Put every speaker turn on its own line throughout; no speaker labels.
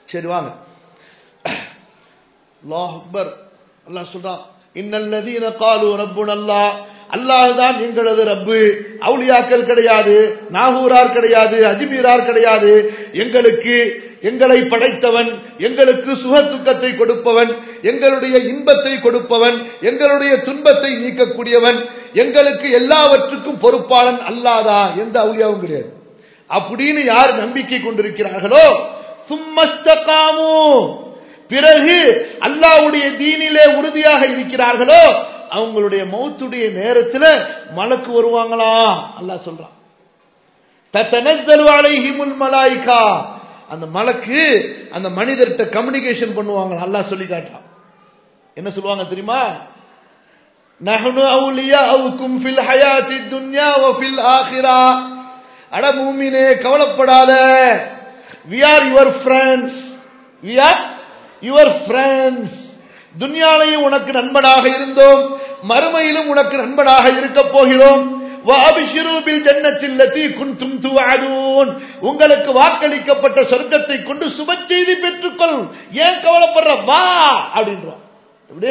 சரி வாங்க அல்லாஹ் அக்பர் அல்லாஹ் சொல்றான் இன்னல்லதீன காலு ரப்புன் அல்லாஹ் அல்லாஹ் தான் எங்களது ரப்பு அவுலியாக்கள் கிடையாது நாகூரார் கிடையாது அஜ்மீரார் கிடையாது எங்களுக்கு எங்களை படைத்தவன் எங்களுக்கு சுக துக்கத்தை கொடுப்பவன் எங்களுடைய இன்பத்தை கொடுப்பவன் எங்களுடைய துன்பத்தை நீக்கக்கூடியவன் எங்களுக்கு எல்லாவற்றுக்கும் பொறுப்பாளன் அல்லாதா எந்த அவுலியாவும் கிடையாது அப்படின்னு யார் நம்பிக்கை கொண்டிருக்கிறார்களோ சும்மஸ்தகாமு பிறகு அல்லாவுடைய தீனிலே உறுதியாக இருக்கிறார்களோ அவங்களுடைய மௌத்துடைய நேரத்தில் மலக்கு வருவாங்களா அல்லாஹ் சொல்றான் தத்தனஸ்தலு அலைஹிமுல் மலாயிகா அந்த மலக்கு அந்த மனிதர்கிட்ட கம்யூனிகேஷன் பண்ணுவாங்க அல்லாஹ் சொல்லி காட்டுறான் என்ன சொல்லுவாங்க தெரியுமா நஹ்னு அவுலியாவுக்கும் ஃபில் ஹயாத்தி துன்யா வ ஃபில் ஆখিরা அட மூமினே கவலைப்படாத we are your friends we are your friends துன்யாலையும் உனக்கு நண்பனாக இருந்தோம் மறுமையிலும் உனக்கு நண்பனாக இருக்க போகிறோம் وَأَبْشِرُوا بِالْجَنَّةِ الَّتِي كُنْتُمْ تُوعَدُونَ உங்களுக்கு வாக்களிக்கப்பட்ட சொர்க்கத்தை கொண்டு சுப செய்தி பெற்றுக்கொள் ஏன் கவலைப்படுற வா அப்படின்றான் எப்படி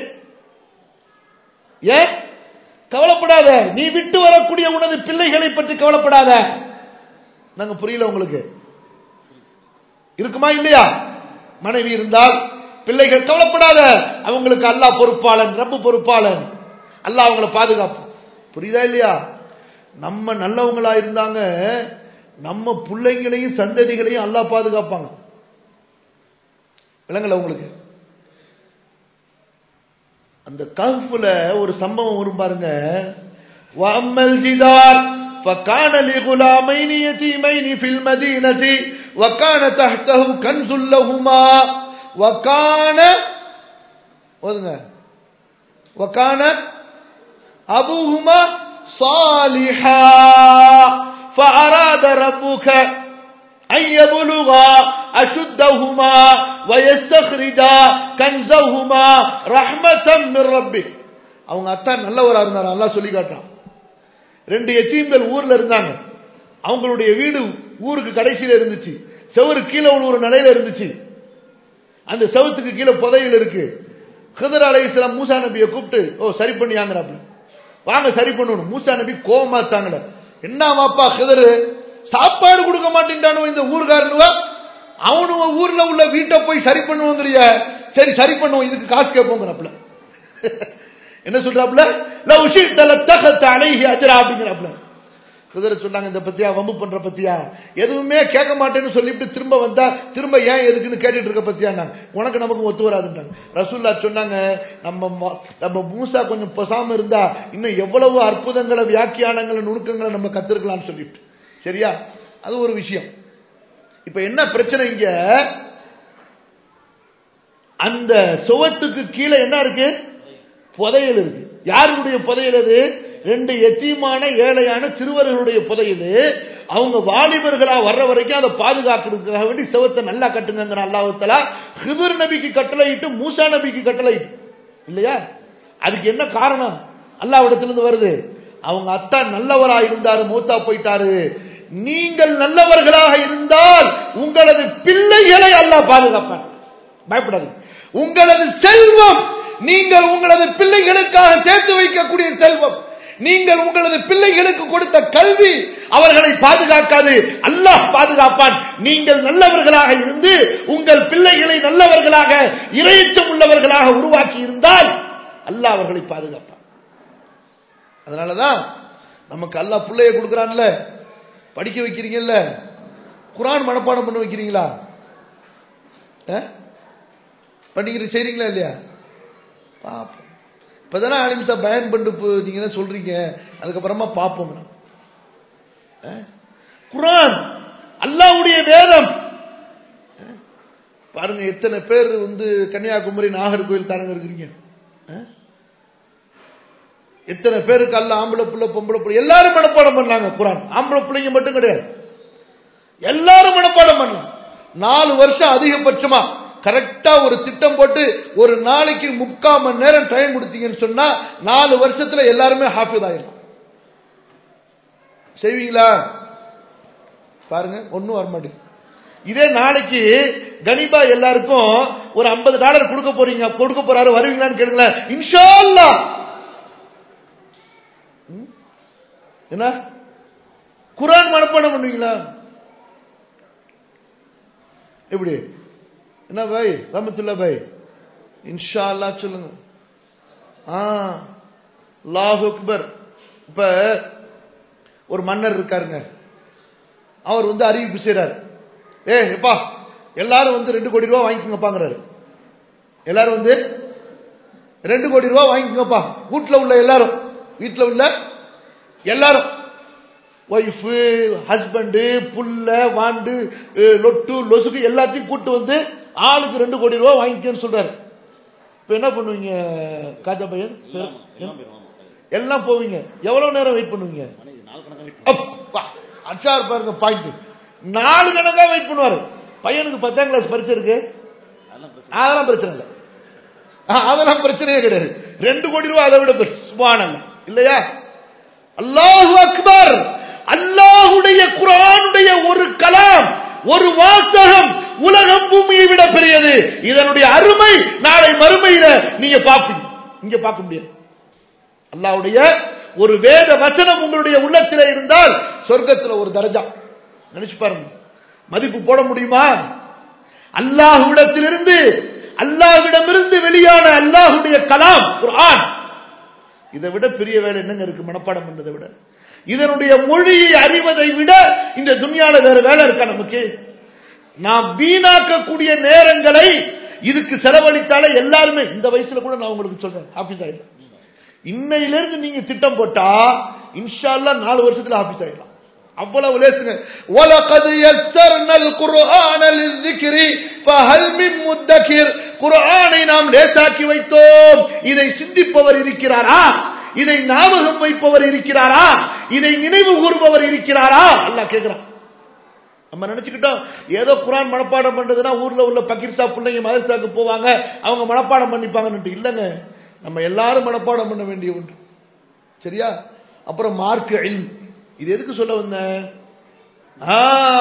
ஏன் கவலைப்படாத நீ விட்டு வரக்கூடிய உனது பிள்ளைகளை பற்றி கவலைப்படாத நாங்க புரியல உங்களுக்கு இருக்குமா இல்லையா மனைவி இருந்தால் பிள்ளைகள் கவலைப்படாத அவங்களுக்கு அல்லாஹ் பொறுப்பாளன் ரப்பு பொறுப்பாளன் அல்லாஹ் அவங்கள பாதுகாப்போம் புரியுதா இல்லையா நம்ம நல்லவங்களா இருந்தாங்க நம்ம பிள்ளைங்களையும் சந்ததிகளையும் அல்லாஹ் பாதுகாப்பாங்க விளங்கல உங்களுக்கு அந்த கஹ்ஃபுல ஒரு சம்பவம் வரும் பாருங்க வஅம்மல் ஜிதார் فكان لغلامين يتيمين في المدينة وكان تحته كنز لهما وكان ஓதுங்க وكان أبوهما صالحا فأراد ربك أن يبلغا أشدهما ويستخرجا كنزهما رحمة من ربك அவங்க அத்தான் நல்லவரா இருந்தார் அல்லாஹ் சொல்லி காட்டுறான் ரெண்டு எத்தீம்கள் ஊர்ல இருந்தாங்க அவங்களுடைய வீடு ஊருக்கு கடைசியில இருந்துச்சு செவரு கீழே ஒரு நிலையில இருந்துச்சு அந்த செவத்துக்கு கீழே புதையல் இருக்கு ஹிதர் அலை இஸ்லாம் மூசா நபியை கூப்பிட்டு ஓ சரி பண்ணியாங்கிறாப்ல வாங்க சரி பண்ணணும் மூசா நபி கோமா தாங்கல என்ன வாப்பா ஹிதரு சாப்பாடு கொடுக்க மாட்டேன்டானோ இந்த ஊர்காரனுவ அவனுவ ஊர்ல உள்ள வீட்டை போய் சரி பண்ணுவோங்கிறிய சரி சரி பண்ணுவோம் இதுக்கு காசு கேட்போங்கிறப்பல என்ன சொல்றாப்ல லவ் ஷிட்ட லத்தகத் அலைஹி அஜ்ரா அப்படிங்கறாப்ல குதிரை சொன்னாங்க இந்த பத்தியா வம்பு பண்ற பத்தியா எதுவுமே கேட்க மாட்டேன்னு சொல்லிட்டு திரும்ப வந்தா திரும்ப ஏன் எதுக்குன்னு கேட்டுட்டு இருக்க பத்தியா உனக்கு நமக்கு ஒத்து வராதுன்றாங்க ரசூல்லா சொன்னாங்க நம்ம ம- நம்ம மூசா கொஞ்சம் பெசாம இருந்தா இன்னும் எவ்வளவு அற்புதங்களை வியாக்கியானங்களை நுணுக்கங்களை நம்ம கத்திருக்கலாம்னு சொல்லிட்டு சரியா அது ஒரு விஷயம் இப்ப என்ன பிரச்சனை இங்க அந்த சுவத்துக்கு கீழே என்ன இருக்கு புதையல் இருக்கு யாருடைய புதையல் அது ரெண்டு எத்தியமான ஏழையான சிறுவர்களுடைய புதையல் அவங்க வாலிபர்களா வர்ற வரைக்கும் அதை பாதுகாக்கிறதுக்காக வேண்டி செவத்தை நல்லா கட்டுங்கிற அல்லாஹுத்தலா ஹிதுர் நபிக்கு கட்டளையிட்டு மூசா நபிக்கு கட்டளையிட்டு இல்லையா அதுக்கு என்ன காரணம் அல்லாவிடத்திலிருந்து வருது அவங்க அத்தா நல்லவரா இருந்தாரு மூத்தா போயிட்டாரு நீங்கள் நல்லவர்களாக இருந்தால் உங்களது பிள்ளைகளை அல்லாஹ் பாதுகாப்பான் பயப்படாதீங்க உங்களது செல்வம் நீங்கள் உங்களது பிள்ளைகளுக்காக சேர்த்து வைக்கக்கூடிய செல்வம் நீங்கள் உங்களது பிள்ளைகளுக்கு கொடுத்த கல்வி அவர்களை பாதுகாக்காது அல்லாஹ் பாதுகாப்பான் நீங்கள் நல்லவர்களாக இருந்து உங்கள் பிள்ளைகளை நல்லவர்களாக இறையச்சம் உள்ளவர்களாக உருவாக்கி இருந்தால் அல்லாஹ் அவர்களை பாதுகாப்பான் அதனாலதான் நமக்கு அல்லாஹ் பிள்ளைய கொடுக்கறான்ல படிக்க வைக்கிறீங்கல்ல குரான் மனப்பாடம் பண்ண வைக்கிறீங்களா அஹ்? பண்ணிக்கிற செய்றீங்களா இல்லையா பார்ப்போம் இப்பதானே அலிம்சா பயன் பண்ணிட்டு போ- நீங்க என்ன சொல்றீங்க அதுக்கப்புறமா பார்ப்போம் நம்ம. அஹ்? குரான் அல்லாஹ்வுடைய வேதம் அஹ்? பாருங்க எத்தனை பேர் வந்து கன்னியாகுமரி நாகர்கோயில் காரங்க இருக்கிறீங்க அஹ்? எத்தனை பேருக்கு அல்ல ஆம்பளை புள்ள பொம்பளை புள்ள எல்லாரும் மனப்பாடம் பண்ணாங்க குரான் ஆம்பளை பிள்ளைங்க மட்டும் கிடையாது எல்லாரும் மனப்பாடம் பண்ணலாம் நாலு வருஷம் அதிகபட்சமா கரெக்டா ஒரு திட்டம் போட்டு ஒரு நாளைக்கு முக்கால் மணி நேரம் டைம் கொடுத்தீங்கன்னு சொன்னா நாலு வருஷத்துல எல்லாருமே ஹாஃபிஸ் ஆயிடலாம் செய்வீங்களா பாருங்க ஒன்னும் வரமாட்டேங்குது இதே நாளைக்கு கனிபா எல்லாருக்கும் ஒரு 50 டாலர் கொடுக்க போறீங்க கொடுக்க போறாரு வருவீங்களான்னு கேளுங்களேன் இன்ஷா அல்லாஹ் ம்? என்ன குரான் மனப்பாடம் பண்ணுவீங்களா எப்படி என்ன பாய் ரமத்துல்லா பாய் இன்ஷா அல்லாஹ் சொல்லுங்க ஆ அல்லாஹ் அக்பர் இப்ப ஒரு மன்னர் இருக்காருங்க அவர் வந்து அறிவிப்பு செய்றாரு ஏ எப்பா எல்லாரும் வந்து ரெண்டு கோடி ரூபாய் வாங்கிக்கோங்கப்பாங்கிறாரு எல்லாரும் வந்து ரெண்டு கோடி ரூபாய் வாங்கிக்கோங்கப்பா வீட்டுல உள்ள எல்லாரும் வீட்டுல உள்ள எல்லாரும் ஒய்ஃபு ஹஸ்பண்டு புல்ல வாண்டு அஹ், லொட்டு லொசுக்கு எல்லாத்தையும் கூட்டு வந்து ஆளுக்கு ரெண்டு கோடி ரூபாய் வாங்கிக்கன்னு சொல்றாரு இப்ப என்ன பண்ணுவீங்க காஜா பையன் எல்லாம் போவீங்க எவ்வளவு நேரம் வெயிட் பண்ணுவீங்க அப்பா, அச்சார் பாருங்க பாயிண்ட் நாலு கணக்கா வெயிட் பண்ணுவாரு பையனுக்கு பத்தாம் கிளாஸ் பரிச்சை இருக்கு அதெல்லாம் பிரச்சனை இல்லை ஆ, அதெல்லாம் பிரச்சனையே கிடையாது ரெண்டு கோடி ரூபாய் அதை விட பெருசு. சுப்ஹானல்லாஹ். இல்லையா அல்லாஹு அக்பர் அல்லாஹுடைய குரானுடைய ஒரு கலாம் ஒரு வாசகம் உலகம் பூமியை விட பெரியது இதனுடைய அருமை நாளை மறுமையில நீங்க பார்ப்பீங்க இங்க பார்க்க முடியாது அல்லாஹ்வுடைய ஒரு வேத வசனம் உங்களுடைய உள்ளத்திலே இருந்தால் சொர்க்கத்துல ஒரு தரஜா நினைச்சு பாருங்க மதிப்பு போட முடியுமா அல்லாஹ்விடத்திலிருந்து அல்லாஹ்விடமிருந்து வெளியான அல்லாஹ்வுடைய கலாம் குர்ஆன் இதை விட பெரிய வேலை என்னங்க இருக்கு மனப்பாடம் பண்றதை விட இதனுடைய மொழியை அறிவதை விட இந்த துன்யால வேற வேலை இருக்கா நமக்கு நாம் வீணாக்கக்கூடிய நேரங்களை இதுக்கு செலவழித்தாலே எல்லாருமே இந்த வயசுல கூட நான் உங்களுக்கு சொல்றேன் ஆபீஸ் ஆயிடலாம் இன்னையிலிருந்து நீங்க திட்டம் போட்டா இன்ஷா அல்லாஹ் நாலு வருஷத்துல ஆபீஸ் ஆயிடலாம் அவ்வளவு லேசுங்க وَلَقَدْ يَسَّرْنَا الْقُرْآنَ لِلذِّكْرِ فَهَلْ مِن مُدَّكِرٍ குர்ஆனை நாம் லேசாக்கி வைத்தோம் இதை சிந்திப்பவர் இருக்கிறாரா இதை ஞாபகம் வைப்பவர் இருக்கிறாரா இதை நினைவு கூறுபவர் இருக்கிறாரா அல்லாஹ் கேக்குறான் நம்ம நினைச்சுக்கிட்டோம் ஏதோ குரான் மனப்பாடம் பண்றதுன்னா ஊர்ல உள்ள பக்கீர்சா பிள்ளைங்க மதரசாக்கு போவாங்க அவங்க மனப்பாடம் பண்ணிப்பாங்கன்னு இல்லைங்க நம்ம எல்லாரும் மனப்பாடம் பண்ண வேண்டிய ஒன்று சரியா அப்புறம் மார்க் இல்ம் இது எதுக்கு சொல்ல வந்தேன் ஆ,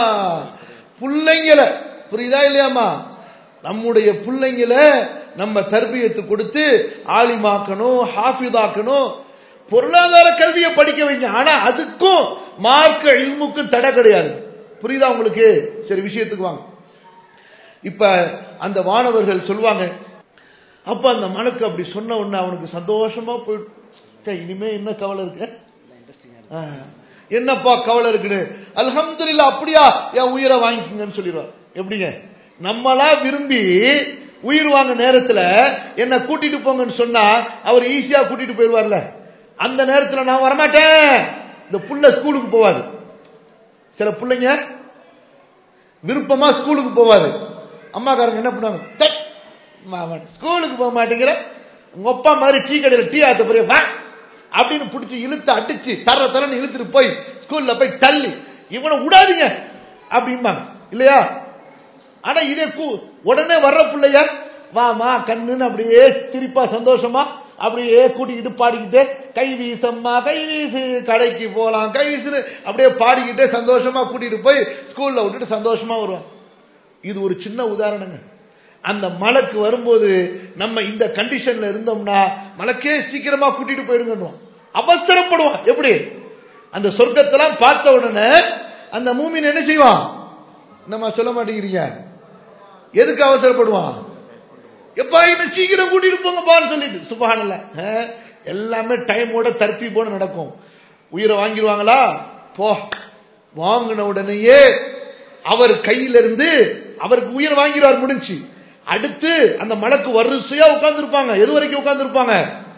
புள்ளைங்களை புரியுதா இல்லையாமா நம்முடைய புள்ளைங்களை நம்ம தர்பியத்து கொடுத்து ஆலிமாக்கணும் ஹாஃபிதாக்கணும் பொருளாதார கல்வியை படிக்க வைங்க ஆனா அதுக்கும் மார்க்க இல்முக்கும் தடை கிடையாது புரியுதா உங்களுக்கு சரி விஷயத்துக்கு வாங்க இப்ப அந்த மாணவர்கள் சொல்லுவாங்க அப்ப அந்த மனுக்கு அப்படி சொன்ன உடனே அவனுக்கு சந்தோஷமா போயிடும் சே, இனிமே என்ன கவலை இருக்கு ஆ, என்னப்பா கவலை இருக்குன்னு அல்ஹம்துலில்லாஹ் அப்படியா என் உயிரை வாங்கிக்கங்கன்னு சொல்லிடுவார் எப்படிங்க நம்மளா விரும்பி உயிர் வாங்க நேரத்துல என்ன கூட்டிட்டு போங்கன்னு சொன்னா அவர் ஈஸியா கூட்டிட்டு போயிடுவார்ல அந்த நேரத்துல நான் வரமாட்டேன் இந்த புள்ள ஸ்கூலுக்கு போவாது சில பிள்ளைங்க விருப்பமா ஸ்கூலுக்கு போவாது அம்மாக்காரங்க என்ன பண்ணுவாங்க "டக், மாமன் ஸ்கூலுக்கு போக மாட்டேங்கிற உங்க அப்பா மாதிரி டீ கடையில டீ ஆத்த போறிய வா அப்படின்னு பிடிச்சி இழுத்து அடிச்சு தர தரன்னு இழுத்துட்டு போய் ஸ்கூல்ல போய் தள்ளி இவனை விடாதீங்க அப்படிம்பாங்க இல்லையா ஆனா இதே கூ உடனே வர்ற பிள்ளைய வாமா கண்ணுன்னு அப்படியே சிரிப்பா சந்தோஷமா அப்படியே கூட்டிக்கிட்டு பாடிக்கிட்டே கை வீசம்மா கை வீசு கடைக்கு போலாம் கை வீசுன்னு அப்படியே பாடிக்கிட்டே சந்தோஷமா கூட்டிட்டு போய் ஸ்கூல்ல விட்டுட்டு சந்தோஷமா வருவான் இது ஒரு சின்ன உதாரணங்க அந்த மலைக்கு வரும்போது நம்ம இந்த கண்டிஷன்ல இருந்தோம்னா மலைக்கே சீக்கிரமா கூட்டிட்டு போயிடுங்கன்னுவான் அவசரப்படுவான் எப்படி அந்த சொர்க்கத்தெல்லாம் பார்த்த உடனே அந்த மூமின் என்ன செய்வான் நம்ம சொல்ல மாட்டேங்கிறீங்க எதுக்கு அவசரப்படுவான் எப்பா என்ன சீக்கிரம் கூட்டிட்டு போங்கப்பான்னு சொல்லிட்டு சுபஹானல்ல எல்லாமே டைமோட தர்த்தி போட நடக்கும் உயிரை வாங்கிடுவாங்களா போ வாங்கின உடனேயே அவர் கையில இருந்து அவருக்கு உயிர் வாங்கிடுவார் முடிஞ்சு அடுத்து அந்த மலக்கு வரிசையா உட்கார்ந்து இருப்பாங்க எது வரைக்கும் உட்கார்ந்து இருப்பாங்க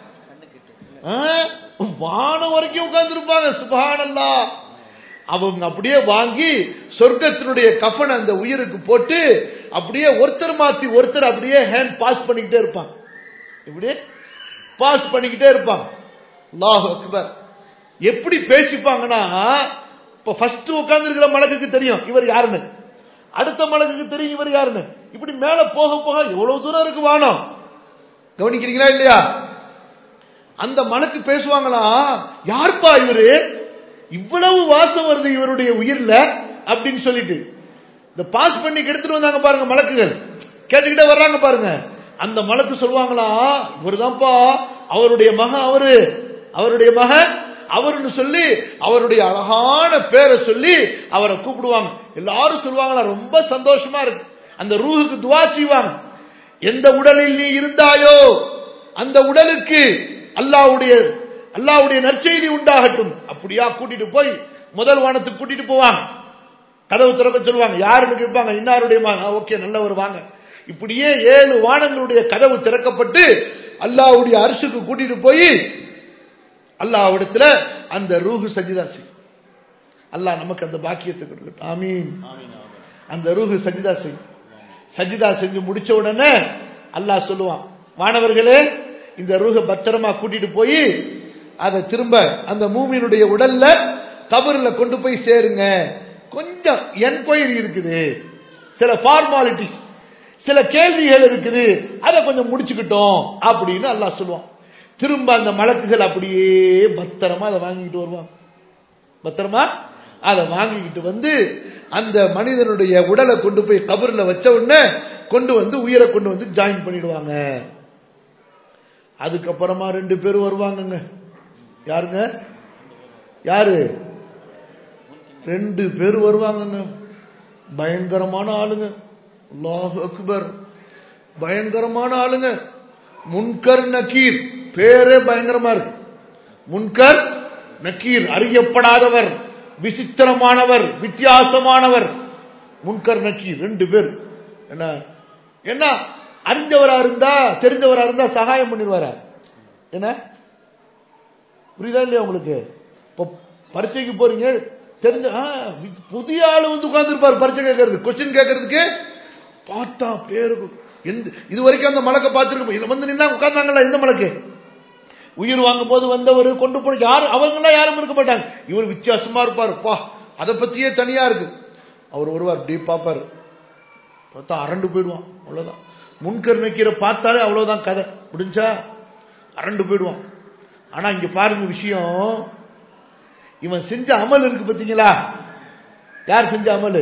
வானம் வரைக்கும் உட்கார்ந்து இருப்பாங்க சுபஹானல்லா அவங்க அப்படியே வாங்கி சொர்க்கத்தினுடைய கஃபன் அந்த உயிருக்கு போட்டு அப்படியே ஒருத்தர் மாத்தி ஒருத்தர் அப்படியே ஹேண்ட் பாஸ் பண்ணிக்கிட்டே இருப்பாங்க இப்படியே பாஸ் பண்ணிக்கிட்டே இருப்பாங்க அல்லாஹ் அக்பர் எப்படி பேசிப்பாங்கன்னா இப்ப ஃபர்ஸ்ட் உட்கார்ந்து இருக்கிற மலக்குக்கு தெரியும் இவர் யாருன்னு அடுத்த மலக்குக்கு தெரியும் இவர் யாருன்னு இப்படி மேல போக போக எவ்வளவு தூரம் இருக்கு வானம் கவனிக்கிறீங்களா இல்லையா அந்த மலக்கு பேசுவாங்களா யாருப்பா இவரு இவ்வளவு வாசம் வருது இவருடைய உயிர்ல அப்படின்னு சொல்லிட்டு இந்த பாஸ் பண்ணி எடுத்துட்டு வந்தாங்க பாருங்க மலக்குகள் கேட்டுக்கிட்டே வர்றாங்க பாருங்க அந்த மலக்கு சொல்லுவாங்களா இவருதான்ப்பா அவருடைய மகன் அவரு அவருடைய மகன் அவருன்னு சொல்லி அவருடைய அழகான பேரை சொல்லி அவரை கூப்பிடுவாங்க எல்லாரும் சொல்லுவாங்களா ரொம்ப சந்தோஷமா இருக்கு அந்த ரூஹுக்கு துவா செய்வாங்க எந்த உடலில் நீ இருந்தாயோ அந்த உடலுக்கு அல்லாவுடைய அல்லாவுடைய நற்செய்தி உண்டாகட்டும் அப்படியா கூட்டிட்டு போய் முதல் வானத்துக்கு கூட்டிட்டு போவாங்க கதவு திறக்க சொல்லுவாங்க யாருன்னு கேட்பாங்க இன்னாருடைய ஓகே நல்லவர் வாங்க இப்படியே ஏழு வானங்களுடைய கதவு திறக்கப்பட்டு அல்லாவுடைய அரசுக்கு கூட்டிட்டு போய் அல்லாவிடத்துல அந்த ரூஹு சஜிதா செய் அல்லாஹ் நமக்கு அந்த பாக்கியத்தை கொடுக்கட்டும் ஆமீன் அந்த ரூஹு சஜிதா செய் சஜிதா செஞ்சு முடிச்ச உடனே அல்லாஹ் சொல்லுவான் வானவர்களே இந்த ரூஹ பத்திரமா கூட்டிட்டு போய் அதை திரும்ப அந்த மூமியினுடைய உடல்ல கபர்ல கொண்டு போய் சேருங்க கொஞ்சம் என்கொயரி இருக்குது சில ஃபார்மாலிட்டிஸ் சில கேள்விகள் இருக்குது அதை கொஞ்சம் முடிச்சுக்கிட்டோம் அப்படின்னு அல்லாஹ் சொல்லுவான் திரும்ப அந்த மலக்குகள் அப்படியே பத்திரமா அதை வாங்கிட்டு வருவாங்க பத்திரமா அதை வாங்கிக்கிட்டு வந்து அந்த மனிதனுடைய உடலை கொண்டு போய் கபர்ல வச்ச உடனே கொண்டு வந்து உயிரை கொண்டு வந்து ஜாயின் பண்ணிடுவாங்க அதுக்கப்புறமா ரெண்டு பேரும் வருவாங்கங்க யாருங்க யாரு ரெண்டு பேர் வருவாங்கங்க பயங்கரமான ஆளுங்க அல்லாஹ் அக்பர் பயங்கரமான ஆளுங்க முன்கர் நக்கீர் பேரே பயங்கரமா இருக்கு முன்கர் நக்கீர் அறியப்படாதவர் விசித்திரமானவர் வித்தியாசமானவர் முன்கர் நக்கீர் ரெண்டு பேர் என்ன என்ன அறிஞ்சவரா இருந்தா தெரிஞ்சவரா இருந்தா சகாயம் பண்ணிடுவாரா என்ன புரியுதா இல்லையா உங்களுக்கு இப்போ பரீட்சைக்கு போறீங்க தெரிஞ்ச புதிய ஆளு வந்து உட்கார்ந்துருப்பாரு பரீட்சை கேட்கறது கொஸ்டின் கேட்கறதுக்கு பார்த்தா பேருக்கு எந்த இது வரைக்கும் அந்த மலக்க பார்த்துருக்க வந்து நின்னா உட்கார்ந்தாங்களா எந்த மலக்கு உயிர் வாங்கும் போது வந்தவர் கொண்டு போன யாரும் அவங்களாம் யாரும் இருக்க மாட்டாங்க இவர் வித்தியாசமா இருப்பார் பா அதை பத்தியே தனியா இருக்கு அவர் வருவார் அப்படி பார்ப்பாரு பார்த்தா அரண்டு போயிடுவான் அவ்வளவுதான் முன்கர் நக்கீரை பார்த்தாலே அவ்வளவுதான் கதை முடிஞ்சா அரண்டு போயிடுவான் ஆனா இங்க பாருங்க விஷயம் இவன் செஞ்ச அமல் இருக்கு பாத்தீங்களா யார் செஞ்ச அமல்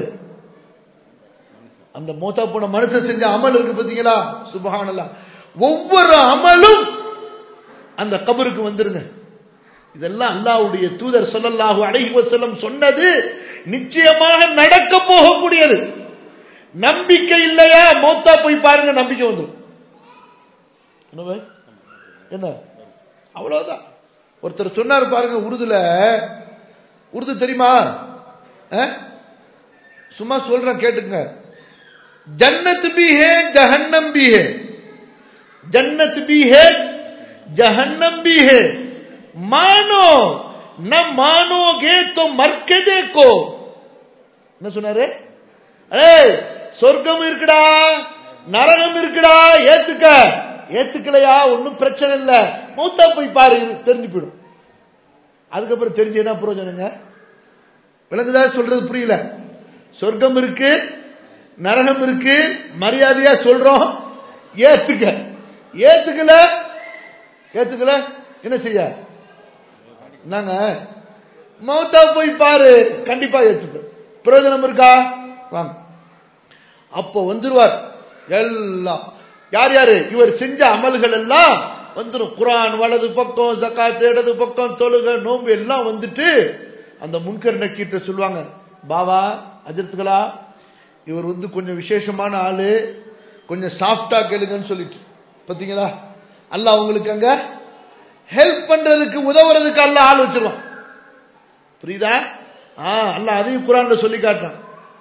அந்த மோத்தா போன மனுஷன் செஞ்ச அமல் இருக்கு பாத்தீங்களா சுபஹானல்லா ஒவ்வொரு அமலும் அந்த கபருக்கு வந்துருங்க இதெல்லாம் அல்லாவுடைய தூதர் சொல்லல்லாஹு அலைஹி வஸல்லம் சொன்னது நிச்சயமாக நடக்க போகக்கூடியது நம்பிக்கை இல்லையா மௌத்தா போய் பாருங்க நம்பிக்கை வந்துடும் என்ன பாய்? என்ன அவ்வளவுதான் ஒருத்தர் சொன்னார் பாருங்க உருதுல உருது தெரியுமா அஹ்? சும்மா சொல்றேன் கேட்டுங்க जन्नत भी है जहन्नम भी है जन्नत भी है जहन्नम भी है मानो न मानोगे तो मर के देखो என்ன சொன்னாரு அரே சொர்க்கம் இருக்குடா நரகம் இருக்குடா ஏத்துக்க ஏத்துக்கலையா ஒன்னும் பிரச்சனை இல்ல மூத்தா போய் பாரு தெரிஞ்சு போயிடும் அதுக்கப்புறம் தெரிஞ்சு என்ன பிரயோஜனங்க விளங்குதா சொல்றது புரியல சொர்க்கம் இருக்கு நரகம் இருக்கு மரியாதையா சொல்றோம் ஏத்துக்க ஏத்துக்கல ஏத்துக்கல என்ன செய்ய என்னங்க மௌத்தா போய் பாரு கண்டிப்பா ஏத்துக்க பிரயோஜனம் இருக்கா வாங்க அப்போ வந்துருவார் எல்லாம் யார் யாரு இவர் செஞ்ச அமல்கள் எல்லாம் வந்துரும் குரான் வலது பக்கம் ஜக்காத் இடது பக்கம் தொழுக நோம்பு எல்லாம் வந்துட்டு அந்த முன்கர் நக்கிட்ட சொல்லுவாங்க பாவா அஜித்துகளா இவர் வந்து கொஞ்சம் விசேஷமான ஆளு கொஞ்சம் சாஃப்டா கேளுங்கன்னு சொல்லிட்டு பாத்தீங்களா அல்லாஹ் உங்களுக்கு அங்க ஹெல்ப் பண்றதுக்கு உதவுறதுக்கு அல்லாஹ் ஆள் வச்சிருவான் புரியுதா ஆ அல்லாஹ் அதையும் குரான்ல சொல்லி காட்டுறான்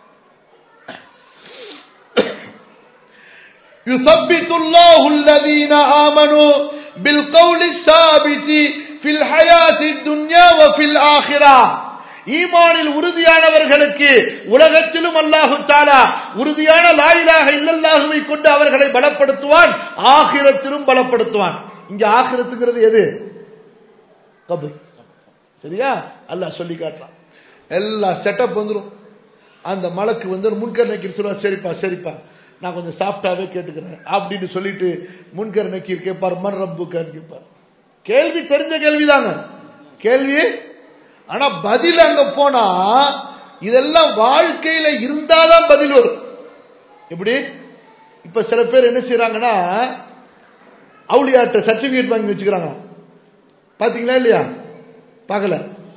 يثبت الله الذين آمنوا بالقول الثابت في الحياة الدنيا وفي الآخرة ஈமானில் உறுதியானவர்களுக்கு உலகத்திலும் அல்லாஹு தாலா உறுதியான லாயிலாக இல்லல்லாஹுவை கொண்டு அவர்களை பலப்படுத்துவான் ஆகிரத்திலும் பலப்படுத்துவான் இங்க ஆகிரத்துங்கிறது எது கபர் சரியா அல்லாஹ் சொல்லி காட்டுறான் எல்லா செட்டப் வந்துடும் அந்த மலக்கு வந்து முன்கர் நக்கீர் சொல்லுவா சரிப்பா சரிப்பா நான் கொஞ்சம் சாஃப்டாவே கேட்டுக்கிறேன் அப்படின்னு சொல்லிட்டு முன்கர் நக்கீர் கேட்பார் மன் ரப்புக்கான்னு கேட்பார் கேள்வி தெரிஞ்ச கேள்விதாங்க கேள்வி ஆனா பதில் அங்க போனா இதெல்லாம் வாழ்க்கையில இருந்தாதான் பதில் வரும் எப்படி இப்ப சில பேர் என்ன செய்யறாங்கன்னா அவுளியாட்ட சர்டிபிகேட் வாங்கி வச்சுக்கிறாங்க பாத்தீங்களா இல்லையா பார்க்கல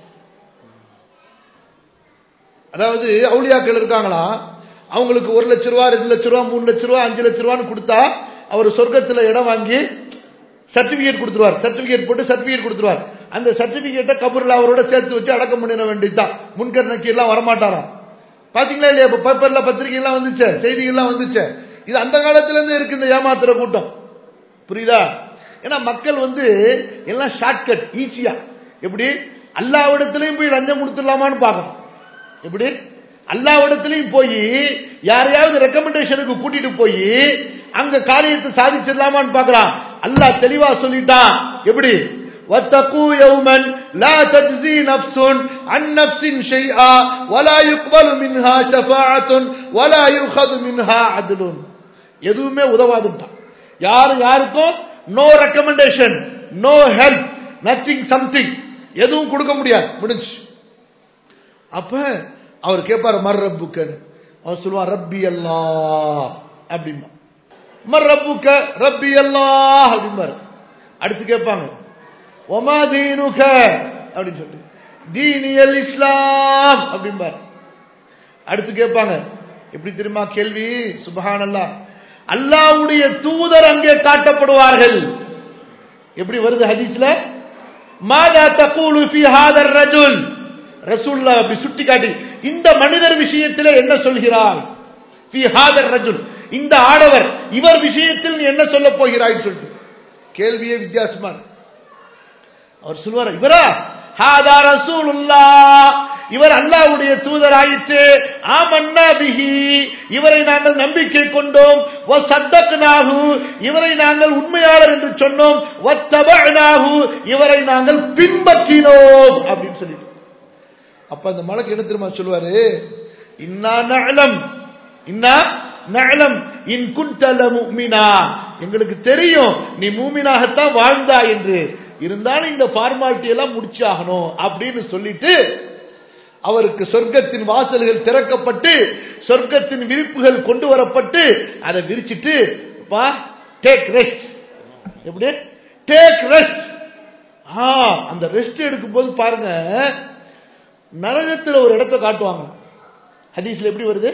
அதாவது அவுளியாக்கள் இருக்காங்களா அவங்களுக்கு ஒரு லட்ச ரூபா ரெண்டு லட்ச ரூபா மூணு லட்ச ரூபா அஞ்சு லட்ச ரூபான்னு கொடுத்தா அவர் சொர்க்கத்துல இடம் வாங்கி சர்டிபிகேட் கொடுத்துருவார் சர்டிபிகேட் போட்டு சர்டிபிகேட் கொடுத்துருவார் அந்த சர்டிபிகேட்டை கபூர்ல அவரோட சேர்த்து வச்சு அடக்கம் பண்ணிட வேண்டியதுதான் முன்கர் நக்கி எல்லாம் வரமாட்டாராம் பாத்தீங்களா இல்லையா இப்ப பேப்பர்ல பத்திரிகை எல்லாம் வந்துச்சு செய்திகள்லாம் வந்துச்சு இது அந்த காலத்துல இருந்து இருக்கு இந்த ஏமாத்துற கூட்டம் புரியுதா ஏன்னா மக்கள் வந்து எல்லாம் ஷார்ட்கட் ஈஸியா எப்படி அல்லாவிடத்திலையும் போய் லஞ்சம் கொடுத்துடலாமான்னு பார்க்கணும் எப்படி அல்லாவிடத்திலையும் போய் யாரையாவது ரெக்கமெண்டேஷனுக்கு கூட்டிட்டு போய் அங்க காரியத்தை சாதிச்சிடலாமான்னு பார்க்கறான் அல்லாஹ் தெளிவா சொல்லிட்டான் எப்படி واتقوا يوما لا تجزي نفس عن نفس شيئا ولا يقبل منها شفاعة ولا يؤخذ منها عدل எதுவுமே உதவாதுட்டான் யார் யாருக்கும் no recommendation no help nothing something எதுவும் கொடுக்க முடியாது முடிஞ்சு அப்ப அவர் கேட்பாரு மர் ரப்புக்கன்னு அவர் சொல்லுவான் ரப்பி அல்லா அப்படின்பா மர் ரப்புக்க ரப்பி அல்லா அப்படிம்பாரு அடுத்து கேட்பாங்க ஒமா தீனுக அப்படின்னு சொல்லிட்டு தீனியல் இஸ்லாம் அப்படிம்பாரு அடுத்து கேட்பாங்க எப்படி தெரியுமா கேள்வி சுபஹானல்லா அல்லாவுடைய தூதர் அங்கே காட்டப்படுவார்கள் எப்படி வருது ஹதீஸ்ல மாதா தகூலு ஃபி ஹாதர் ரஜுல் ரசூல்லா அப்படி சுட்டி காட்டி இந்த மனிதர் விஷயத்தில் என்ன சொல்கிறாய் ஃபி ஹாதர் ரஜுல் இந்த ஆடவர் இவர் விஷயத்தில் நீ என்ன சொல்ல போகிறாய் சொல்லிட்டு கேள்வியே வித்தியாசமா இருக்கு. அவர் சொல்லுவார் இவரா ஹாதா ரசூலுல்லா இவர் அல்லாஹ்வுடைய தூதர் ஆயிற்று ஆமன்னா பிஹி இவரை நாங்கள் நம்பிக்கை கொண்டோம் வ சத்தக்னாஹு இவரை நாங்கள் உண்மையாளர் என்று சொன்னோம் வத்தபஅனாஹு இவரை நாங்கள் பின்பற்றினோம் அப்படின்னு சொல்லிட்டு அப்ப அந்த மலக்கு என்ன தெரியுமா சொல்லுவாரு இன்னா நஅலம் இன்னா நஅலம் இன் குன்த லமுமினா எங்களுக்கு தெரியும் நீ மூமினாகத்தான் வாழ்ந்தா என்று இருந்தாலும் இந்த ஃபார்மாலிட்டி எல்லாம் முடிச்சாகணும் அப்படின்னு சொல்லிட்டு அவருக்கு சொர்க்கத்தின் வாசல்கள் திறக்கப்பட்டு சொர்க்கத்தின் விரிப்புகள் கொண்டு வரப்பட்டு அதை விரிச்சிட்டு பா டேக் ரெஸ்ட் எப்படி டேக் ரெஸ்ட் ஆ அந்த ரெஸ்ட் எடுக்கும்போது பாருங்க நரகத்துல ஒரு இடத்தை காட்டுவாங்க ஹதீஸ்ல எப்படி வருது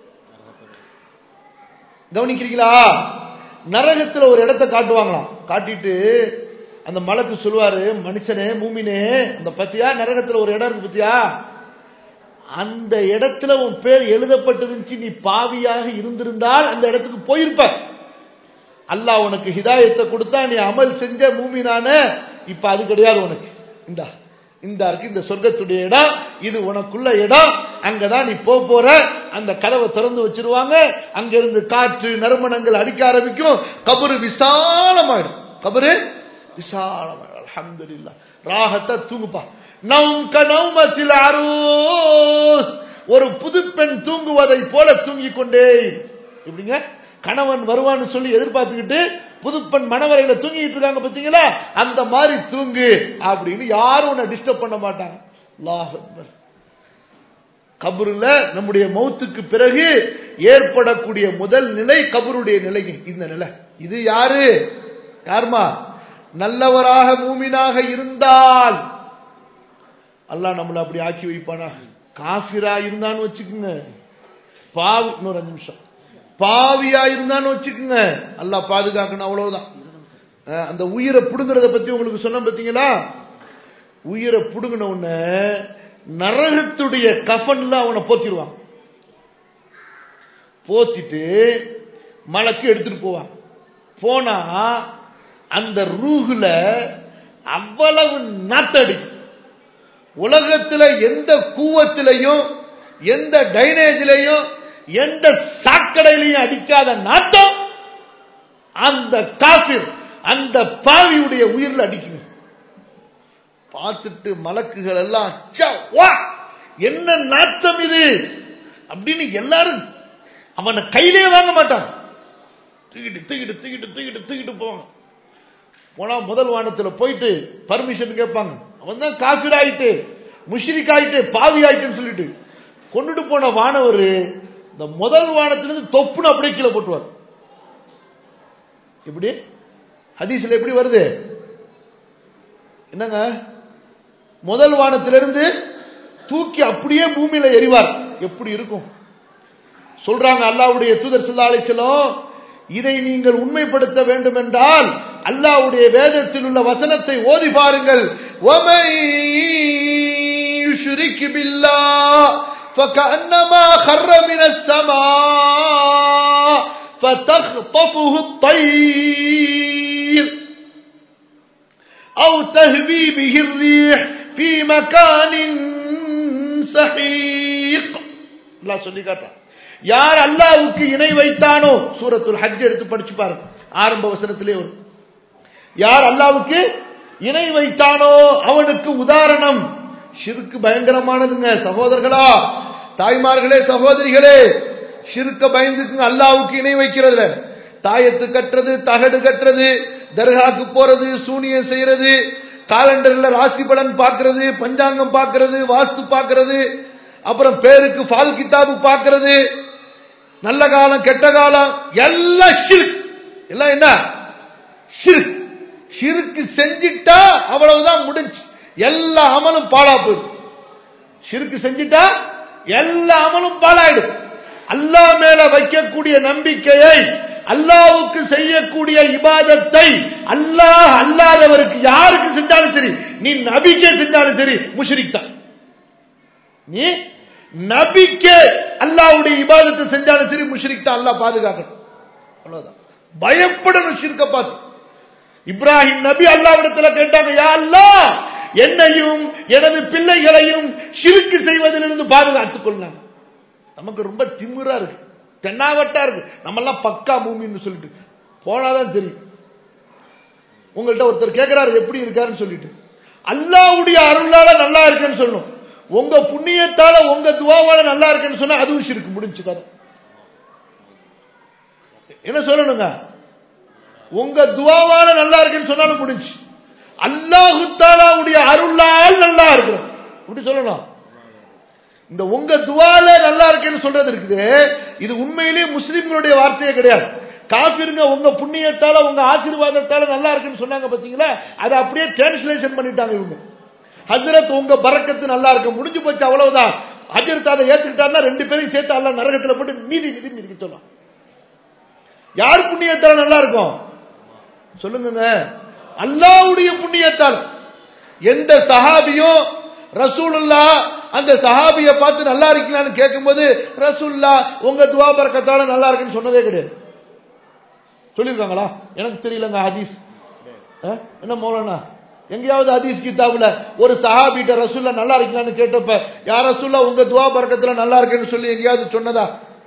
கவனிக்கிறீங்களா நரகத்துல ஒரு இடத்தை காட்டுவாங்களாம் காட்டிட்டு அந்த மலக்கு சொல்லுவாரு மனுஷனே மூமினே அந்த பத்தியா நரகத்துல ஒரு இடம் இருக்கு பத்தியா அந்த இடத்துல உன் பேர் எழுதப்பட்டிருந்துச்சு நீ பாவியாக இருந்திருந்தால் அந்த இடத்துக்கு போயிருப்ப அல்லாஹ் உனக்கு ஹிதாயத்தை கொடுத்தா நீ அமல் செஞ்ச மூமினான இப்ப அது கிடையாது உனக்கு இந்தா இந்த இருக்கு இந்த சொர்க்கத்துடைய இடம் இது உனக்குள்ள இடம் அங்கதான் நீ போக போற அந்த கதவை திறந்து வச்சிருவாங்க அங்க இருந்து காற்று நறுமணங்கள் அடிக்க ஆரம்பிக்கும் கபரு விசாலமாயிடும் கபரு விசாலமாயிடும் அல்ஹம்துலில்லாஹ் ராகத்தை தூங்குப்பா நவும் கனவுமத்தில் அரூஸ் ஒரு புதுப்பெண் தூங்குவதை போல தூங்கிக் கொண்டே எப்படிங்க கணவன் வருவான்னு சொல்லி எதிர்பார்த்துக்கிட்டு புதுப்பெண் மணவரையில தூங்கிட்டு இருக்காங்க பாத்தீங்களா அந்த மாதிரி தூங்கு அப்படின்னு யாரும் உன்னை டிஸ்டர்ப் பண்ண மாட்டாங்க அல்லாஹ் அக்பர் கபருல நம்முடைய மௌத்துக்கு பிறகு ஏற்படக்கூடிய முதல் நிலை கபருடைய நிலை இந்த நிலை இது யாரு யாருமா நல்லவராக மூமினாக இருந்தால் அல்லாஹ் நம்மளை அப்படி ஆக்கி வைப்பானா காஃபிரா இருந்தான்னு வச்சுக்கோங்க பாவி இன்னொரு அஞ்சு நிமிஷம் பாவியா இருந்தான்னு வச்சுக்கோங்க அல்லாஹ் பாதுகாக்கணும் அவ்வளவுதான் அஹ் அந்த உயிரை புடுங்கிறத பத்தி உங்களுக்கு சொன்ன பாத்தீங்களா உயிரை புடுங்கின உடனே நரகத்துடைய கஃன்ல அவனை போத்திடுவான் போத்திட்டு மலைக்கு எடுத்துட்டு போவான் போனா அந்த ரூகுல அவ்வளவு நாத்தடி உலகத்துல எந்த கூவத்திலையும் எந்த டைனேஜ்லையும் எந்த சாக்கடையிலையும் அடிக்காத நாட்டம் அந்த காபிர் அந்த பாவியுடைய உயிர்ல அடிக்குங்க பார்த்துட்டு மலக்குகள் எல்லாம் ச்ச, வா, என்ன நாத்தம் இது அப்படின்னு எல்லாரும் அவனை கையிலே வாங்க மாட்டான் தூக்கிட்டு தூக்கிட்டு தூக்கிட்டு தூக்கிட்டு தூக்கிட்டு போவாங்க போனா முதல் வானத்துல போயிட்டு பர்மிஷன் கேட்பாங்க அவன் தான் காஃபிர் ஆயிட்டு முஷ்ரிக் ஆயிட்டு பாவி ஆயிட்டுன்னு சொல்லிட்டு கொண்டுட்டு போன வானவர் இந்த முதல் வானத்திலிருந்து தொப்புன்னு அப்படியே கீழே போட்டுவார் எப்படி ஹதீஸ்ல எப்படி வருது என்னங்க முதல் வானத்திலிருந்து தூக்கி அப்படியே பூமியில எறிவார் எப்படி இருக்கும் சொல்றாங்க அல்லாவுடைய தூதர் ஸல்லல்லாஹு அலைஹி வஸல்லம் இதை நீங்கள் உண்மைப்படுத்த வேண்டும் என்றால் அல்லாஹ்வுடைய வேதத்தில் உள்ள வசனத்தை ஓதி பாருங்கள் وَمَن يُشْرِكْ بِاللَّهِ فَكَأَنَّمَا خَرَّ مِنَ السَّمَاءِ فَتَخْطَفُهُ الطَّيْرُ أو تهوي به الريح في مكان سحيق الله சொல்லி காட்டுறான் யார் அல்லாஹ்வுக்கு இணை வைத்தானோ சூரத்துல் ஹஜ் எடுத்து படிச்சு பாருங்க ஆரம்ப வசனத்திலே வரும் யார் அல்லாஹ்வுக்கு இணை வைத்தானோ அவனுக்கு உதாரணம் ஷிர்க் பயங்கரமானதுங்க சகோதரர்களா தாய்மார்களே சகோதரிகளே ஷிர்க்க பயந்துக்குங்க அல்லாஹ்வுக்கு இணை வைக்கிறதுல தாயத்து கட்டுறது தகடு கட்டுறது தர்காக்கு போறது சூனியம் செய்யறது காலண்டர்ல ராசி பலன் பார்க்கிறது பஞ்சாங்கம் பார்க்கிறது வாஸ்து பார்க்கிறது அப்புறம் பேருக்கு ஃபால் கிதாபு பார்க்கிறது நல்ல காலம் கெட்ட காலம் எல்லாம் ஷிர்க் எல்லாம் என்ன ஷிர்க் ஷிர்க் செஞ்சிட்டா அவ்வளவுதான் முடிஞ்சு எல்லா அமலும் பாழா போயிடும் ஷிர்க் செஞ்சிட்டா எல்லா அமலும் பாழாயிடும் அல்லாஹ் மேல வைக்கக்கூடிய நம்பிக்கையை அல்லாவுக்கு செய்யக்கூடிய இபாதத்தை அல்லாஹ் அல்லாதவருக்கு யாருக்கு செஞ்சாலும் சரி நீ நபிக்கே செஞ்சாலும் சரி முஷ்ரிக் தான் நீ நபிக்கே அல்லாவுடைய இபாதத்தை செஞ்சாலும் சரி முஷ்ரிக் தான் அல்லாஹ் பாதுகாக்கணும் அவ்வளவுதான் பயப்படணும் ஷிர்க்க பார்த்து இப்ராஹிம் நபி அல்லாவிடத்துல கேட்டாங்க யா அல்லாஹ் என்னையும் எனது பிள்ளைகளையும் ஷிர்க்கு செய்வதிலிருந்து பாதுகாத்துக் கொள்ளாங்க நமக்கு ரொம்ப திமிரா இருக்கு தென்னாவட்டா இருக்கு நம்ம எல்லாம் பக்கா பூமின்னு சொல்லிட்டு போனாதான் தெரியும் உங்கள்ட்ட ஒருத்தர் கேட்கிறாரு எப்படி இருக்காருன்னு சொல்லிட்டு அல்லாவுடைய அருளால நல்லா இருக்குன்னு சொல்லணும் உங்க புண்ணியத்தால உங்க துவாவால நல்லா இருக்குன்னு சொன்னா அதுவும் ஷிர்க்கு முடிஞ்சு கதை என்ன சொல்லணுங்க உங்க துவாவால நல்லா இருக்குன்னு சொன்னாலும் முடிஞ்சு அல்லாஹு தாலாவுடைய அருளால் நல்லா இருக்கிறோம் இப்படி சொல்லணும் இந்த உங்க துவால நல்லா இருக்குன்னு சொல்றது இருக்குது இது உண்மையிலேயே முஸ்லிம்களுடைய வார்த்தையே கிடையாது காபிருங்க உங்க புண்ணியத்தால உங்க ஆசீர்வாதத்தால நல்லா இருக்குன்னு சொன்னாங்க பாத்தீங்களா அதை அப்படியே டிரான்ஸ்லேஷன் பண்ணிட்டாங்க இவங்க ஹஜரத் உங்க பறக்கத்து நல்லா இருக்கு முடிஞ்சு போச்சு அவ்வளவுதான் ஹஜரத் அதை ஏத்துக்கிட்டாருன்னா ரெண்டு பேரையும் சேர்த்து அல்ல நரகத்துல போட்டு மீதி மீதி மீதிக்க சொல்லலாம் யார் புண்ணியத்தால நல்லா இருக்கும் சொல்லுங்க அல்லாவுடைய புண்ணியத்தால் எந்த சஹாபியும் ரசூலுல்லா அந்த சஹாபிய பார்த்து நல்லா இருக்கீங்களான்னு கேட்கும்போது ரசூல்லா உங்க துவா பறக்கத்தால நல்லா இருக்குன்னு சொன்னதே கிடையாது சொல்லியிருக்காங்களா எனக்கு தெரியலங்க ஹதீஸ் என்ன மௌலானா எங்கேயாவது ஹதீஸ் கிதாபுல ஒரு சஹாபிட்ட ரசூல்லா நல்லா இருக்கீங்களான்னு கேட்டப்ப யார் ரசூல்லா உங்க துவா பறக்கத்துல நல்லா இருக்குன்னு சொல்லி எங்கேயாவது சொன்னதா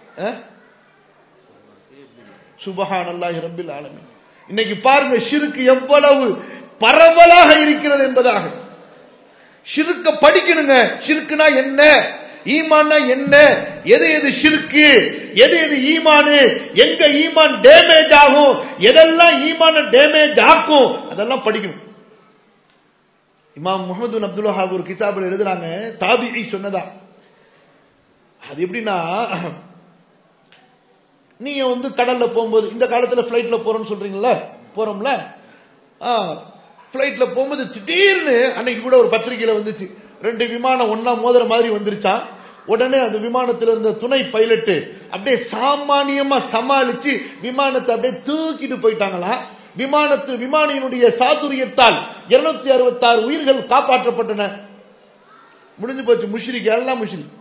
சுபஹான் அல்லாஹி ரபில் ஆலமின் இன்னைக்கு பாருங்க ஷிருக்கு எவ்வளவு பரவலாக இருக்கிறது என்பதாக ஷிருக்க படிக்கணுங்க ஷிருக்குனா என்ன ஈமான்னா என்ன எது எது ஷிருக்கு எது எது ஈமானு எங்க ஈமான் டேமேஜ் ஆகும் எதெல்லாம் ஈமான டேமேஜ் ஆக்கும் அதெல்லாம் படிக்கணும் இமாம் முகமது அப்துல் வஹாப் ஒரு கிதாபில் எழுதுறாங்க தாபிகை சொன்னதா அது எப்படின்னா நீங்க வந்து கடல்ல போகும்போது இந்த காலத்துல பிளைட்ல போறோம்னு சொல்றீங்கல்ல போறோம்ல பிளைட்ல போகும்போது திடீர்னு அன்னைக்கு கூட ஒரு பத்திரிகையில வந்துச்சு ரெண்டு விமானம் ஒன்னா மோதுற மாதிரி வந்துருச்சா உடனே அந்த விமானத்தில் இருந்த துணை பைலட்டு அப்படியே சாமானியமா சமாளிச்சு விமானத்தை அப்படியே தூக்கிட்டு போயிட்டாங்களா விமானத்து விமானியினுடைய சாதுரியத்தால் இருநூத்தி அறுபத்தி ஆறு உயிர்கள் காப்பாற்றப்பட்டன முடிஞ்சு போச்சு முஷ்ரிக் எல்லாம் முஷ்ரிக்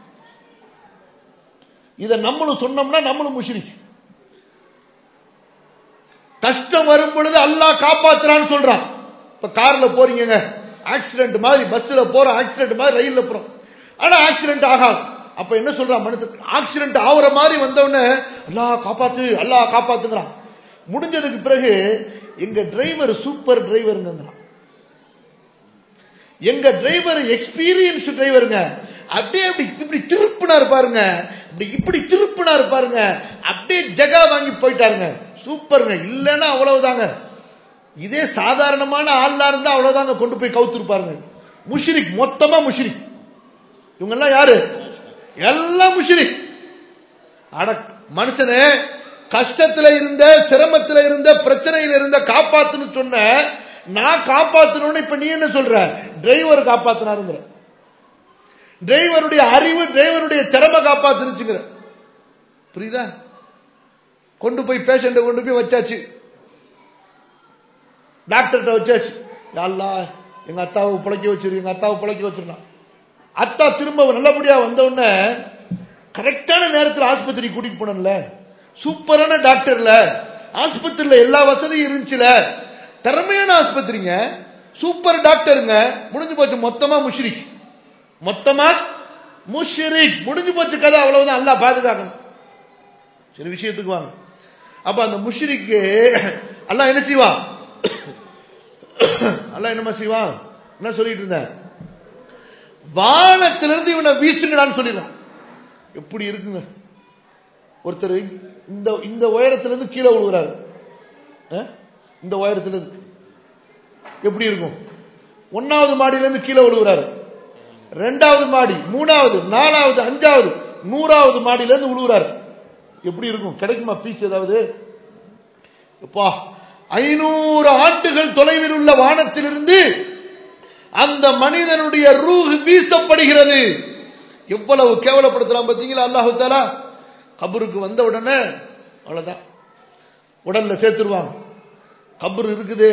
இத நம்மளும் சொன்னோம்னா நம்மளும் முஷ்ரிக் கஷ்டம் வரும் பொழுது அல்லாஹ் காப்பாத்துறான்னு சொல்றான் இப்ப கார்ல போறீங்க ஆக்சிடென்ட் மாதிரி பஸ்ல போறோம் ஆக்சிடென்ட் மாதிரி ரயில்ல போறோம் ஆனா ஆக்சிடென்ட் ஆகாது அப்ப என்ன சொல்றான் மனுஷன் ஆக்சிடென்ட் ஆகுற மாதிரி வந்தவொடனே அல்லாஹ் காப்பாத்து அல்லாஹ் காப்பாத்துங்கிறான் முடிஞ்சதுக்கு பிறகு எங்க டிரைவர் சூப்பர் டிரைவருங்கிறான் எங்க டிரைவர் எக்ஸ்பீரியன்ஸ் டிரைவருங்க அப்படியே அப்படி இப்படி திருப்பினார் பாருங்க இப்படி இப்படி திருப்பினார் பாருங்க அப்படியே ஜகா வாங்கி போயிட்டாருங்க சூப்பருங்க இல்லைன்னா அவ்வளவுதாங்க இதே சாதாரணமான ஆள்லா இருந்தா அவ்வளவுதாங்க கொண்டு போய் கவுத்துருப்பாருங்க முஷ்ரிக் மொத்தமா முஷ்ரிக் இவங்க எல்லாம் யாரு எல்லாம் முஷ்ரிக் அட மனுஷனே கஷ்டத்துல இருந்த சிரமத்துல இருந்த பிரச்சனையில இருந்த காப்பாத்துன்னு சொன்ன நான் காப்பாத்தணும்னு இப்ப நீ என்ன சொல்ற டிரைவர் காப்பாத்தினாருங்கிற டிரைவருடைய அறிவு டிரைவருடைய திறமை காப்பாத்துனுச்சுங்கிற புரியுதா கொண்டு போய் பேஷண்ட கொண்டு போய் வச்சாச்சு டாக்டர்கிட்ட வச்சாச்சு யாழ்லா எங்க அத்தாவை பிழைக்க வச்சிரு எங்க அத்தாவை பிழைக்க வச்சிருந்தான் அத்தா திரும்ப நல்லபடியா வந்த உடனே கரெக்டான நேரத்தில் ஆஸ்பத்திரி கூட்டிட்டு போனல சூப்பரான டாக்டர்ல ஆஸ்பத்திரியில எல்லா வசதியும் இருந்துச்சுல திறமையான ஆஸ்பத்திரிங்க சூப்பர் டாக்டருங்க முடிஞ்சு போச்சு மொத்தமா முஷ்ரிக் மொத்தமா முஷ்ரிக் முடிஞ்சு போச்சு கதை அவ்வளவுதான் அல்லா பாதுகாக்கணும் சரி விஷயத்துக்கு வாங்க அப்ப அந்த முஷ்ரிக்கு அல்லாஹ் என்ன செய்வான் அல்லாஹ் என்னமா செய்வான் என்ன சொல்லிட்டு இருந்தேன் வானத்திலிருந்து இவனை வீசுங்கடான்னு சொல்லிடுறான் எப்படி இருக்குங்க ஒருத்தர் இந்த இந்த உயரத்திலிருந்து கீழே விழுகிறாரு அஹ்? இந்த உயரத்திலிருந்து எப்படி இருக்கும் ஒன்னாவது மாடியிலிருந்து கீழே விழுகிறாரு ரெண்டாவது மாடி மூணாவது நாலாவது அஞ்சாவது நூறாவது மாடியிலிருந்து விழுகிறாரு எப்படி இருக்கும் கிடைக்குமா பீஸ் ஏதாவது எப்பா ஐநூறு ஆண்டுகள் தொலைவில் உள்ள வானத்திலிருந்து அந்த மனிதனுடைய ரூஹ் வீசப்படுகிறது எவ்வளவு கேவலப்படுத்தலாம் பார்த்தீங்களா அல்லாஹு தாலா கபருக்கு வந்த உடனே அவ்வளவுதான் உடல்ல சேர்த்துருவாங்க கபர் இருக்குது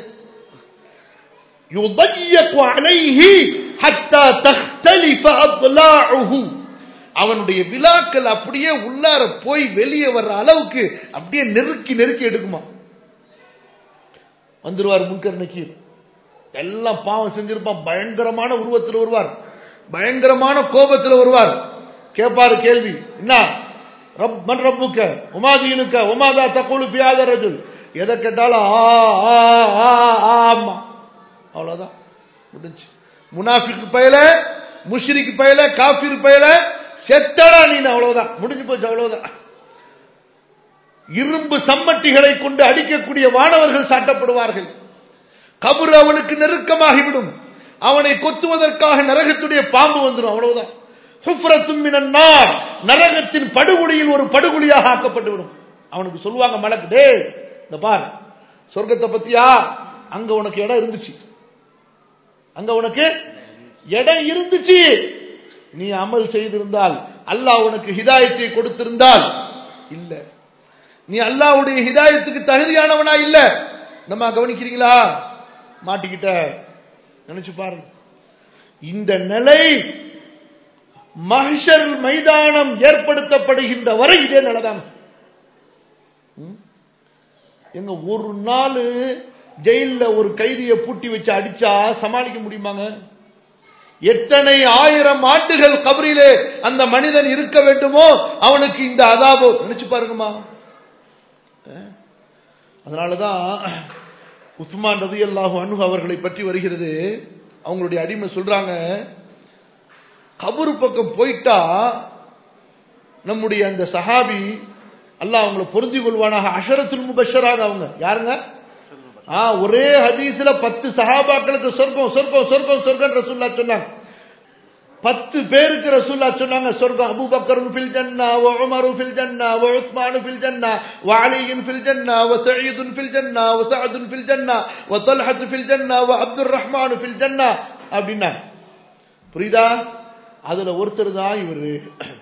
يضيق عليه حتى تختلف أضلاعه அவனுடைய விழாக்கள் அப்படியே உள்ளார போய் வெளியே வர்ற அளவுக்கு அப்படியே நெருக்கி நெருக்கி எடுக்குமா வந்துருவார் முன்கர் நக்கீர் எல்லாம் பாவம் செஞ்சிருப்பான் பயங்கரமான உருவத்தில் வருவார் பயங்கரமான கோபத்தில் வருவார் கேட்பாரு கேள்வி என்ன ரப் மன் ரப்புக்க உமாதீனுக்க உமாதா தக்குழு பியாத ரஜுல் எதை கேட்டாலும் ஆ ஆ ஆ ஆமா அவ்வளவுதான் முடிஞ்சு முனாஃபிக் பயல முஷ்ரிக் பயல காஃபிர் பயல செத்தடா நீ அவ்வளவுதான் முடிஞ்சு போச்சு அவ்வளவுதான் இரும்பு சம்மட்டிகளை கொண்டு அடிக்கக்கூடிய வானவர்கள் சாட்டப்படுவார்கள் கபர் அவனுக்கு நெருக்கமாகிவிடும் அவனை கொத்துவதற்காக நரகத்துடைய பாம்பு வந்துடும் அவ்வளவுதான் ஹுஃப்ரத்தும் மினன் நார் நரகத்தின் படுகொலியில் ஒரு படுகொலியாக ஆக்கப்பட்டு விடும் அவனுக்கு சொல்லுவாங்க மலக்கு டே இந்த பார் சொர்க்கத்தை பத்தியா அங்க உனக்கு இடம் இருந்துச்சு அங்க உனக்கு இடம் இருந்துச்சு நீ அமல் செய்திருந்தால் அல்லாஹ் உனக்கு ஹிதாயத்தை கொடுத்திருந்தால் இல்ல நீ அல்லாஹ்வுடைய ஹிதாயத்துக்கு தகுதியானவனா இல்ல நம்ம கவனிக்கிறீங்களா மாட்டிக்கிட்ட நினைச்சு பாருங்க இந்த நிலை மஹ்ஷர் மைதானம் ஏற்படுத்தப்படுகின்ற வரை இதே நிலைதான் எங்க ஒரு நாள் ஜெயில ஒரு கைதியை பூட்டி வச்சு அடிச்சா சமாளிக்க முடியுமாங்க எத்தனை ஆயிரம் ஆண்டுகள் கபரிலே அந்த மனிதன் இருக்க வேண்டுமோ அவனுக்கு இந்த அதாபோ நினைச்சு பாருங்கம்மா அஹ்? அதனாலதான் உஸ்மான் ரதி அல்லாஹு அனு அவர்களை பற்றி வருகிறது அவங்களுடைய அடிமை சொல்றாங்க கபரு பக்கம் போயிட்டா நம்முடைய அந்த சஹாபி அல்லாஹ் அவங்கள பொருந்தி கொள்வானாக அஷரத்துல் முபஷராக அவங்க யாருங்க ஆ ஒரே ஹதீஸ்ல பத்து சஹாபாக்களுக்கு சொர்க்கம் சொர்க்கம் சொர்க்கம் சொர்க்கம் ரசூல்லா சொன்னாங்க பத்து பேருக்கு ரசூல்லா சொன்னாங்க சொர்க்கம் அபூபக்கர் ஃபில் ஜன்னா வ உமர் ஃபில் ஜன்னா வ உஸ்மான் ஃபில் ஜன்னா வ அலி ஃபில் ஜன்னா வ சயீத் ஃபில் ஜன்னா வ சஅத் ஃபில் ஜன்னா வ தல்ஹத் ஃபில் ஜன்னா வ அப்துர் ரஹ்மான் ஃபில் ஜன்னா அப்படின்னா புரியுதா அதுல ஒருத்தர் தான் இவரு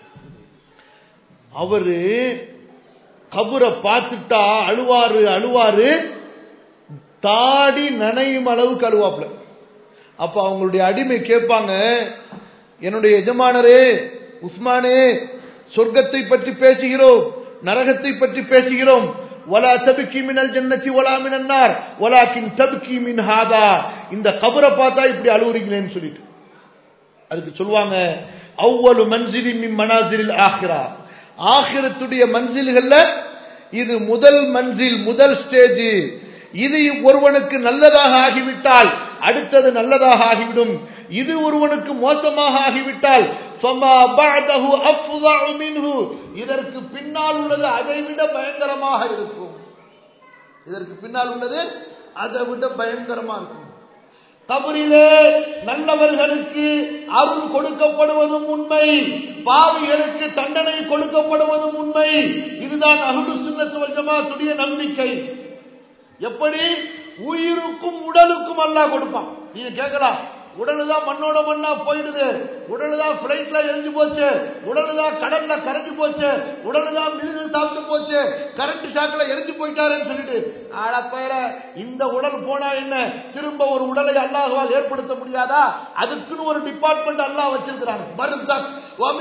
அவரு கபரை பார்த்துட்டா அழுவாரு அழுவாரு தாடி நனையும் அளவுக்கு அழுவாப்ல அப்ப அவங்களுடைய அடிமை கேட்பாங்க என்னுடைய எஜமானரே உஸ்மானே சொர்க்கத்தை பற்றி பேசுகிறோம் நரகத்தை பற்றி பேசுகிறோம் வலா தபிக்கி மினல் ஜன்னத்தி வலா மினன்னார் வலாக்கின் தபிக்கி மின் ஹாதா இந்த கபரை பார்த்தா இப்படி அழுவுறீங்களேன்னு சொல்லிட்டு அதுக்கு சொல்லுவாங்க அவ்வளவு மன்சிலி மின் மனாசிரில் ஆகிறா ஆகிரத்துடைய மன்சில்கள்ல இது முதல் மன்சில் முதல் ஸ்டேஜ் இது ஒருவனுக்கு நல்லதாக ஆகிவிட்டால் அடுத்தது நல்லதாக ஆகிவிடும் இது ஒருவனுக்கு மோசமாக ஆகிவிட்டால் ஃபமா பஅதஹு அஃதஉ மின்ஹு இதற்கு பின்னால் உள்ளது அதை விட பயங்கரமாக இருக்கும் இதற்கு பின்னால் உள்ளது அதை விட பயங்கரமா இருக்கும் கபரிலே நல்லவர்களுக்கு அருள் கொடுக்கப்படுவதும் உண்மை பாவிகளுக்கு தண்டனை கொடுக்கப்படுவதும் உண்மை இதுதான் அகுடு சுண்ணத்து வல்ஜமாத்துடைய நம்பிக்கை எப்படி உயிருக்கும் உடலுக்கும் அல்லாஹ் கொடுப்பான் நீங்க கேட்கலாம் உடலு தான் மண்ணோட மண்ணா போயிடுது உடலு தான் பிளைட்ல எரிஞ்சு போச்சு உடலு தான் கடல்ல கரைஞ்சு போச்சு உடலு தான் மிருது சாப்பிட்டு போச்சு கரண்ட் ஷாக்ல எரிஞ்சு போயிட்டாருன்னு சொல்லிட்டு ஆடப்பயர இந்த உடல் போனா என்ன திரும்ப ஒரு உடலை அல்லாஹ்வால் ஏற்படுத்த முடியாதா அதுக்குன்னு ஒரு டிபார்ட்மெண்ட் அல்லாஹ் வச்சிருக்கிறாங்க பர்தக்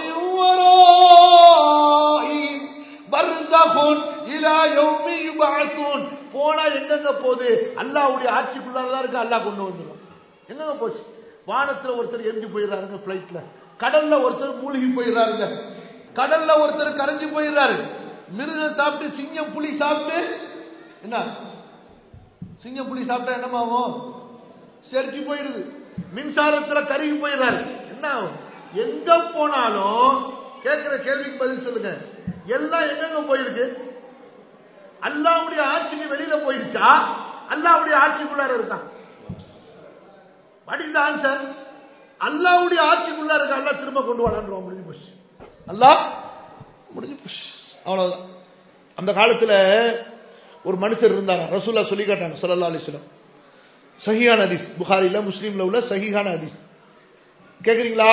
வமியுவரோஹிம் பர்சகுன் இலா யௌமி யுபஅஸூன் போனா எங்கங்க போகுது அல்லாஹ்வுடைய ஆட்சிக்குள்ளார தான் இருக்கு அல்லாஹ் கொண்டு வந்துரும் எங்கங்க போச்சு வானத்துல ஒருத்தர் எரிஞ்சு போயிடுறாருங்க பிளைட்ல கடல்ல ஒருத்தர் மூழ்கி போயிடுறாருங்க கடல்ல ஒருத்தர் கரைஞ்சு போயிடுறாரு மிருகம் சாப்பிட்டு சிங்கம் புலி சாப்பிட்டு என்ன சிங்கம் புலி சாப்பிட்டா என்னமாகும் செரிச்சு போயிடுது மின்சாரத்துல கருகி போயிடுறாரு என்ன ஆகும் எங்க போனாலும் கேட்கிற கேள்விக்கு பதில் சொல்லுங்க எல்லாம் எங்கெங்க போயிருக்கு அல்லாவுடைய ஆட்சிக்கு வெளியில போயிருச்சா அல்லாவுடைய ஆட்சிக்குள்ளார இருக்கான் வாட் இஸ் த ஆன்சர் அல்லாவுடைய ஆட்சிக்குள்ள இருக்க அல்லா திரும்ப கொண்டு வரான் முடிஞ்சு போச்சு அல்லாஹ் முடிஞ்சு போச்சு அவ்வளவுதான் அந்த காலத்துல ஒரு மனுஷர் இருந்தாங்க ரசூல்லா சொல்லி காட்டாங்க சல்லா அலிஸ்லாம் சஹிஹான ஹதீஸ் புகாரில முஸ்லீம்ல உள்ள சஹிஹான ஹதீஸ் கேக்குறீங்களா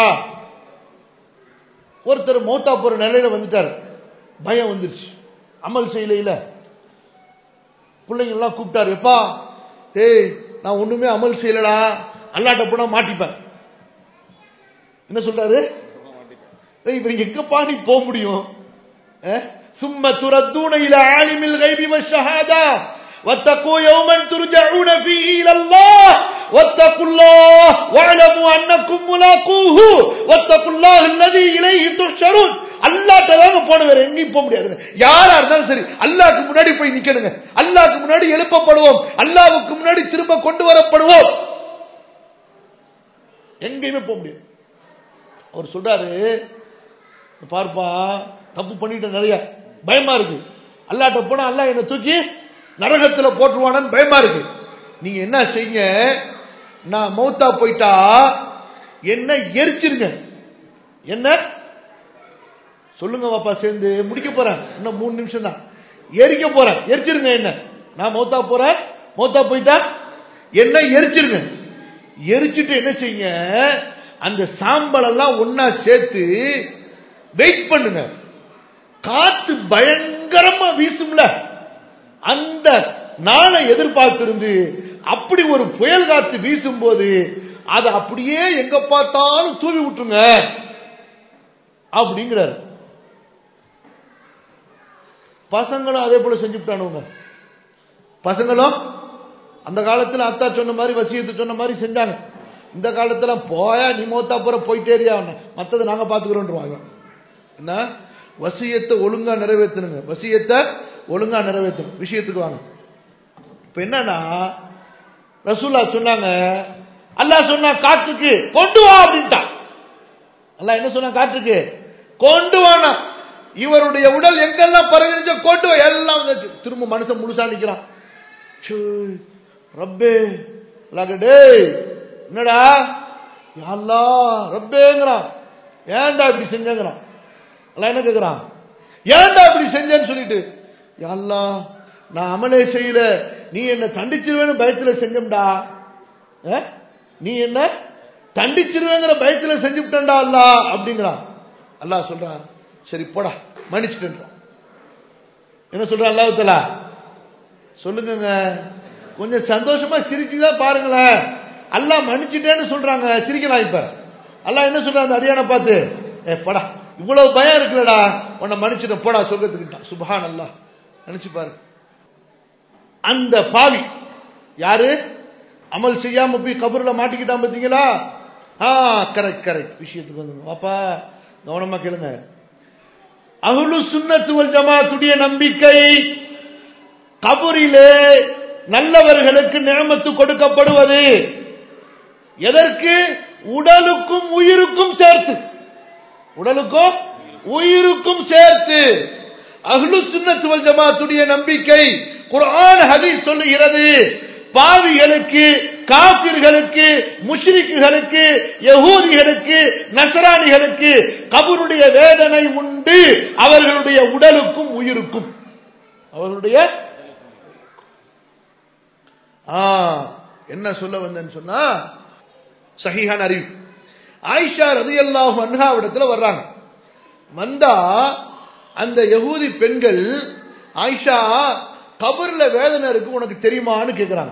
ஒருத்தர் மௌத்தா போற நிலையில வந்துட்டார் பயம் வந்துருச்சு அமல் செய்யல பிள்ளைங்க எல்லாம் கூப்பிட்டாரு எப்பா டேய் நான் ஒண்ணுமே அமல் செய்யலடா அல்லாட்ட போனா மாட்டிப்பேன் என்ன சொல்றாரு ஏய், இவர் எங்கப்பா நீ போக முடியும் ثم تردون الى عالم الغيب والشهاده واتقوا يوما ترجعون فيه الى الله واتقوا الله واعلموا انكم ملاقوه واتقوا الله الذي اليه تحشرون அல்லாட்ட தாங்க போன வேற எங்கேயும் போக முடியாதுங்க யாரா இருந்தாலும் சரி அல்லாஹ்க்கு முன்னாடி போய் நிக்கணுங்க அல்லாஹ்க்கு முன்னாடி எழுப்பப்படுவோம் அல்லாஹ்வுக்கு முன்னாடி திரும்ப கொண்டு வரப்படுவோம் எங்கேயுமே போக முடியாது அவர் சொல்றாரு பார்ப்பா தப்பு பண்ணிட்ட நிறைய பயமா இருக்கு அல்லாட்ட போனா அல்லாஹ் என்ன தூக்கி நரகத்துல போட்டுருவானு பயமா இருக்கு நீங்க என்ன செய்யுங்க நான் மௌத்தா போயிட்டா என்ன எரிச்சிருங்க என்ன சொல்லுங்க பாப்பா சேர்ந்து முடிக்க போறேன் இன்னும் மூணு நிமிஷம் தான் எரிக்க போறேன் எரிச்சிருங்க என்ன நான் மௌத்தா போறேன் மௌத்தா போயிட்டா என்ன எரிச்சிருங்க எரிச்சிட்டு என்ன செய்யுங்க அந்த சாம்பல் எல்லாம் ஒன்னா சேர்த்து வெயிட் பண்ணுங்க காத்து பயங்கரமா வீசும்ல அந்த நாளை எதிர்பார்த்திருந்து அப்படி ஒரு புயல் காத்து வீசும் போது அதை அப்படியே எங்க பார்த்தாலும் தூவி விட்டுருங்க அப்படிங்கிறார் பசங்களும் அதே போல செஞ்சுட்டானுங்க பசங்களும் அந்த காலத்துல அத்தா சொன்ன மாதிரி வசியத்து சொன்ன மாதிரி செஞ்சாங்க இந்த காலத்துல போயா நீ மோத்தா போற போயிட்டேரியா மத்ததை நாங்க பாத்துக்கிறோம் என்ன வசியத்தை ஒழுங்கா நிறைவேற்றணுங்க வசியத்தை ஒழுங்கா நிறைவேற்றணும் விஷயத்துக்கு வாங்க இப்ப என்னன்னா ரசூல்லா சொன்னாங்க அல்லாஹ் சொன்னா காற்றுக்கு கொண்டு வா அப்படின்ட்டான் அல்லாஹ் என்ன சொன்னா காற்றுக்கு கொண்டு வானா இவருடைய உடல் எங்கெல்லாம் பரவிருந்தோ கொண்டு வா எல்லாம் வந்துச்சு. திரும்ப மனுஷன் முழுசா நிக்கிறான் ச்சே, ரப்பே அல்லாஹ் டேய் என்னடா யா அல்லாஹ் ரப்பேங்கிறான் ஏன்டா இப்படி செஞ்சேங்கிறான் அல்லாஹ் என்ன கேக்குறான் ஏன்டா இப்படி செஞ்சேன்னு சொல்லிட்டு யா அல்லாஹ் நான் அமலே செய்யல நீ என்ன தண்டிச்சிருவேன்னு பயத்துல செஞ்சோம்டா அஹ்? நீ என்ன தண்டிச்சிருவேங்கிற பயத்துல செஞ்சுட்டா அல்லாஹ் அப்படிங்கிறான் அல்லாஹ் சொல்றான் சரி போடா மன்னிச்சுட்டு என்ன சொல்றான் அல்லாஹ் சொல்லுங்க கொஞ்சம் சந்தோஷமா சிரிச்சுதான் பாருங்களேன் அல்லாஹ் மன்னிச்சிட்டேன்னு சொல்றாங்க சிரிக்கலாம் இப்ப அல்லாஹ் என்ன சொல்றான் அந்த அடியான பார்த்து ஏ படா இவ்வளவு பயம் இருக்குல்லடா உன்னை மன்னிச்சிட்ட போடா சொர்க்கத்துக்கிட்டான் சுபஹான் அல்லாஹ் நினைச்சு பாரு அந்த பாவி யாரு அமல் செய்யாம போய் கபர்ல மாட்டிக்கிட்டான் பாத்தீங்களா ஆ கரெக்ட் கரெக்ட் விஷயத்துக்கு வந்துங்க பாப்பா கவனமா கேளுங்க அகுலு சுன்னத்துவல் ஜமாத்துடைய நம்பிக்கை கபரிலே நல்லவர்களுக்கு நியமத்து கொடுக்கப்படுவது எதற்கு உடலுக்கும் உயிருக்கும் சேர்த்து உடலுக்கும் உயிருக்கும் சேர்த்து அஹ்லு சுன்னத்து வல் ஜமாத்துடைய நம்பிக்கை குர்ஆன் ஹதீஸ் சொல்லுகிறது பாவிகளுக்கு காபிர்களுக்கு முஷ்ரிக்குகளுக்கு யகூதிகளுக்கு நசராணிகளுக்கு கபருடைய வேதனை உண்டு அவர்களுடைய உடலுக்கும் உயிருக்கும் அவர்களுடைய ஆ, என்ன சொல்ல வந்தேன்னு சொன்னா சஹீஹான அறிவு ஆயிஷா ரதியல்லாஹு அன்ஹாவிடத்துல வர்றாங்க வந்தா அந்த யகூதி பெண்கள் ஆயிஷா கபர்ல வேதனை இருக்கு உனக்கு தெரியுமான்னு கேக்குறாங்க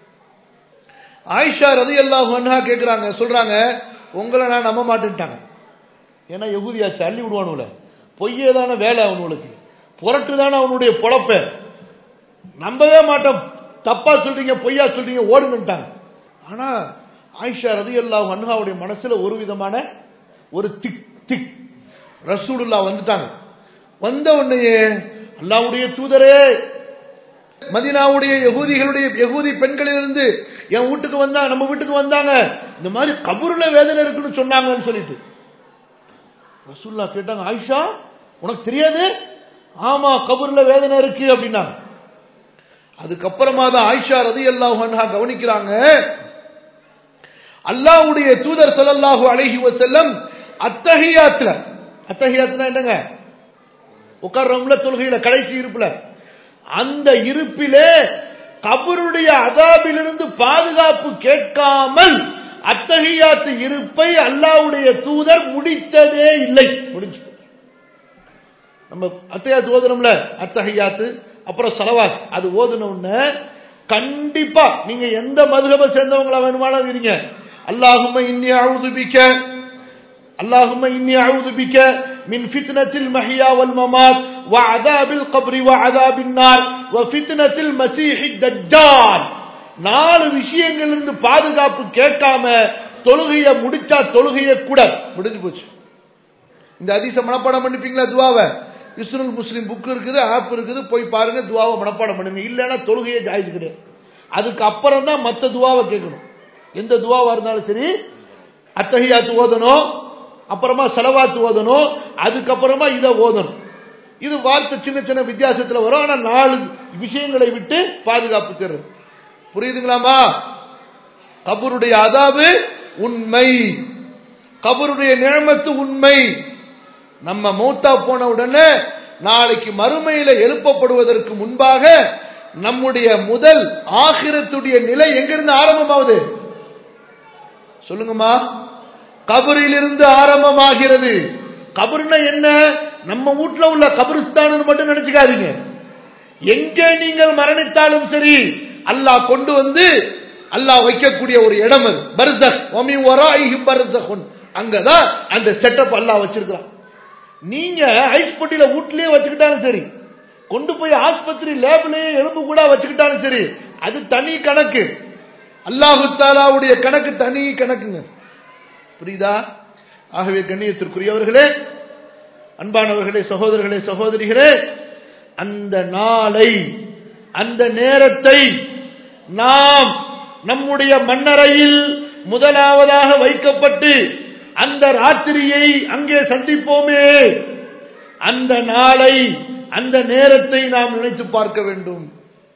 ஆயிஷா ரதியல்லாஹு அன்ஹா கேக்குறாங்க சொல்றாங்க உங்களை நான் நம்ப மாட்டேன்ட்டாங்க ஏன்னா யகூதியாச்சு அள்ளி விடுவானுல பொய்யே தானே வேலை அவனுக்கு புரட்டு தானே அவனுடைய பொழப்ப நம்பவே மாட்டோம் தப்பா சொல்றீங்க பொய்யா சொல்றீங்க ஓடுங்கன்ட்டாங்க ஆனா ஆயிஷா ரதியல்லாஹு அன்ஹாவுடைய மனசுல ஒரு விதமான ஒரு திக் திக் ரசூலுல்லா வந்துட்டாங்க வந்த உடனே அல்லாஹ்வுடைய தூதரே மதீனாவுடைய யகூதிகளுடைய யகூதி பெண்களிலிருந்து என் வீட்டுக்கு வந்தா நம்ம வீட்டுக்கு வந்தாங்க இந்த மாதிரி கபூர்ல வேதனை இருக்குன்னு சொன்னாங்கன்னு சொல்லிட்டு ரசூல்லா கேட்டாங்க ஆயிஷா உனக்கு தெரியாது ஆமா கபூர்ல வேதனை இருக்கு அப்படின்னாங்க அதுக்கப்புறமா தான் ஆயிஷா ரதி அல்லாஹ் கவனிக்கிறாங்க அல்லாஹ்வுடைய தூதர் ஸல்லல்லாஹு அலைஹி வஸல்லம் அத்தஹியாத்துல அத்தஹியாத்துனா என்னங்க உட்கார்றோம்ல தொழுகையில கடைசி இருப்புல அந்த இருப்பிலே கபருடைய அதாபிலிருந்து பாதுகாப்பு கேட்காமல் அத்தஹியாத்து இருப்பை அல்லாஹ்வுடைய தூதர் முடித்ததே இல்லை முடிஞ்சு போச்சு. நம்ம அத்தஹியாத்து ஓதுனோம்ல அத்தஹியாத்து அப்புறம் சலவாத் அது ஓதுன உடனே கண்டிப்பா நீங்க எந்த மதுகபை சேர்ந்தவங்களா வேணுமானாலும் இருங்க அல்லாஹும்ம இன்னி அவுது பிக்க اللهم إني أعوذ بك من فتنة المحيا والممات وعذاب القبر وعذاب النار وفتنة المسيح الدجال நாலு விஷயங்கள் இருந்து பாதுகாப்பு கேட்காம தொழுகைய முடிச்சா தொழுகைய கூட முடிஞ்சு போச்சு இந்த அதிச மனப்பாடம் பண்ணிப்பீங்களா துவாவை இஸ்ருல் முஸ்லிம் புக் இருக்குது ஆப் இருக்குது போய் பாருங்க துவாவை மனப்பாடம் பண்ணுங்க இல்லைன்னா தொழுகையே ஜாயிது கிடையாது அதுக்கு அப்புறம் தான் மத்த துவாவை கேட்கணும் எந்த துவாவா இருந்தாலும் சரி அத்தஹியாத்து ஓதணும் அப்புறமா செலவாத்து ஓதணும் அதுக்கப்புறமா இதை ஓதணும் இது வார்த்தை சின்ன சின்ன வித்தியாசத்துல வரும் ஆனா நாலு விஷயங்களை விட்டு பாதுகாப்பு தருது புரியுதுங்களாமா கபருடைய அதாவு உண்மை கபருடைய நிழமத்து உண்மை நம்ம மௌத்தா போன உடனே நாளைக்கு மறுமையில எழுப்பப்படுவதற்கு முன்பாக நம்முடைய முதல் ஆகிரத்துடைய நிலை எங்கிருந்து ஆரம்பமாகுது சொல்லுங்கம்மா கபரிலிருந்து ஆரம்பமாகிறது கபர்னா என்ன நம்ம வீட்டுல உள்ள கபரிஸ்தான் மட்டும் நினைச்சுக்காதீங்க எங்கே நீங்கள் மரணித்தாலும் சரி அல்லாஹ் கொண்டு வந்து அல்லாஹ் வைக்கக்கூடிய ஒரு இடம் அது பர்சக் ஒமி வராயிஹிம் பர்சகுன் அங்கதான் அந்த செட்டப் அல்லாஹ் வச்சிருக்கிறான் நீங்க ஐஸ் பொட்டியில வீட்லயே வச்சுக்கிட்டாலும் சரி கொண்டு போய் ஆஸ்பத்திரி லேப்லயே எலும்பு கூட வச்சுக்கிட்டாலும் சரி அது தனி கணக்கு அல்லாஹு தாலாவுடைய கணக்கு தனி கணக்குங்க புரியுதா ஆகவே கண்ணியத்திற்குரியவர்களே அன்பானவர்களே சகோதரர்களே சகோதரிகளே அந்த நாளை அந்த நேரத்தை நாம் நம்முடைய மண்ணறையில் முதலாவதாக வைக்கப்பட்டு அந்த ராத்திரியை அங்கே சந்திப்போமே அந்த நாளை அந்த நேரத்தை நாம் நினைத்து பார்க்க வேண்டும்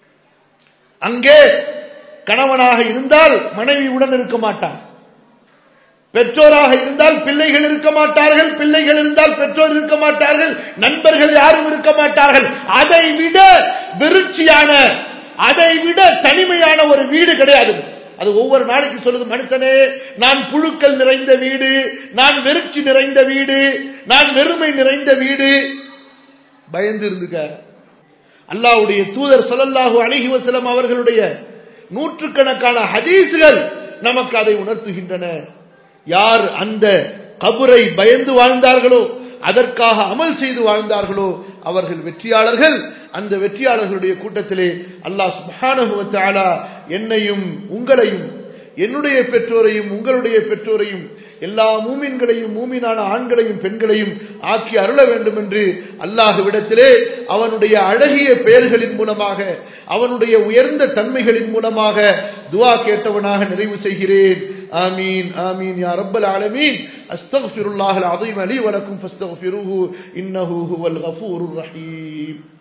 அங்கே கணவனாக இருந்தால் மனைவியுடன் இருக்க மாட்டான் பெற்றோராக இருந்தால் பிள்ளைகள் இருக்க மாட்டார்கள் பிள்ளைகள் இருந்தால் பெற்றோர் இருக்க மாட்டார்கள் நண்பர்கள் யாரும் இருக்க மாட்டார்கள் அதை விட வெறுச்சியான அதை விட தனிமையான ஒரு வீடு கிடையாது அது ஒவ்வொரு நாளைக்கு சொல்லுது மனுஷனே நான் புழுக்கள் நிறைந்த வீடு நான் வெறுச்சி நிறைந்த வீடு நான் வெறுமை நிறைந்த வீடு பயந்து இருந்துக்க அல்லாவுடைய தூதர் ஸல்லல்லாஹு அலைஹி வஸல்லம் அவர்களுடைய நூற்றுக்கணக்கான ஹதீஸ்கள் நமக்கு அதை உணர்த்துகின்றன யார் அந்த கபரை பயந்து வாழ்ந்தார்களோ அதற்காக அமல் செய்து வாழ்ந்தார்களோ அவர்கள் வெற்றியாளர்கள் அந்த வெற்றியாளர்களுடைய கூட்டத்திலே அல்லாஹ் சுப்ஹானஹு வ தஆலா என்னையும் உங்களையும் என்னுடைய பெற்றோரையும் உங்களுடைய பெற்றோரையும் எல்லா மூமின்களையும் மூமினான ஆண்களையும் பெண்களையும் ஆக்கி அருள வேண்டும் என்று அல்லாஹ்விடத்திலே அவனுடைய அழகிய பெயர்களின் மூலமாக அவனுடைய உயர்ந்த தன்மைகளின் மூலமாக துஆ கேட்டவனாக நிறைவு செய்கிறேன் ஆமீன் ஆமீன் யா ரப்பல் ஆலமீன் அஸ்தக்ஃபிருல்லாஹல் அஸீம் லி வலக்கும் ஃபஸ்தக்ஃபிருஹு இன்னஹு ஹுவல் கஃபூருர் ரஹீம்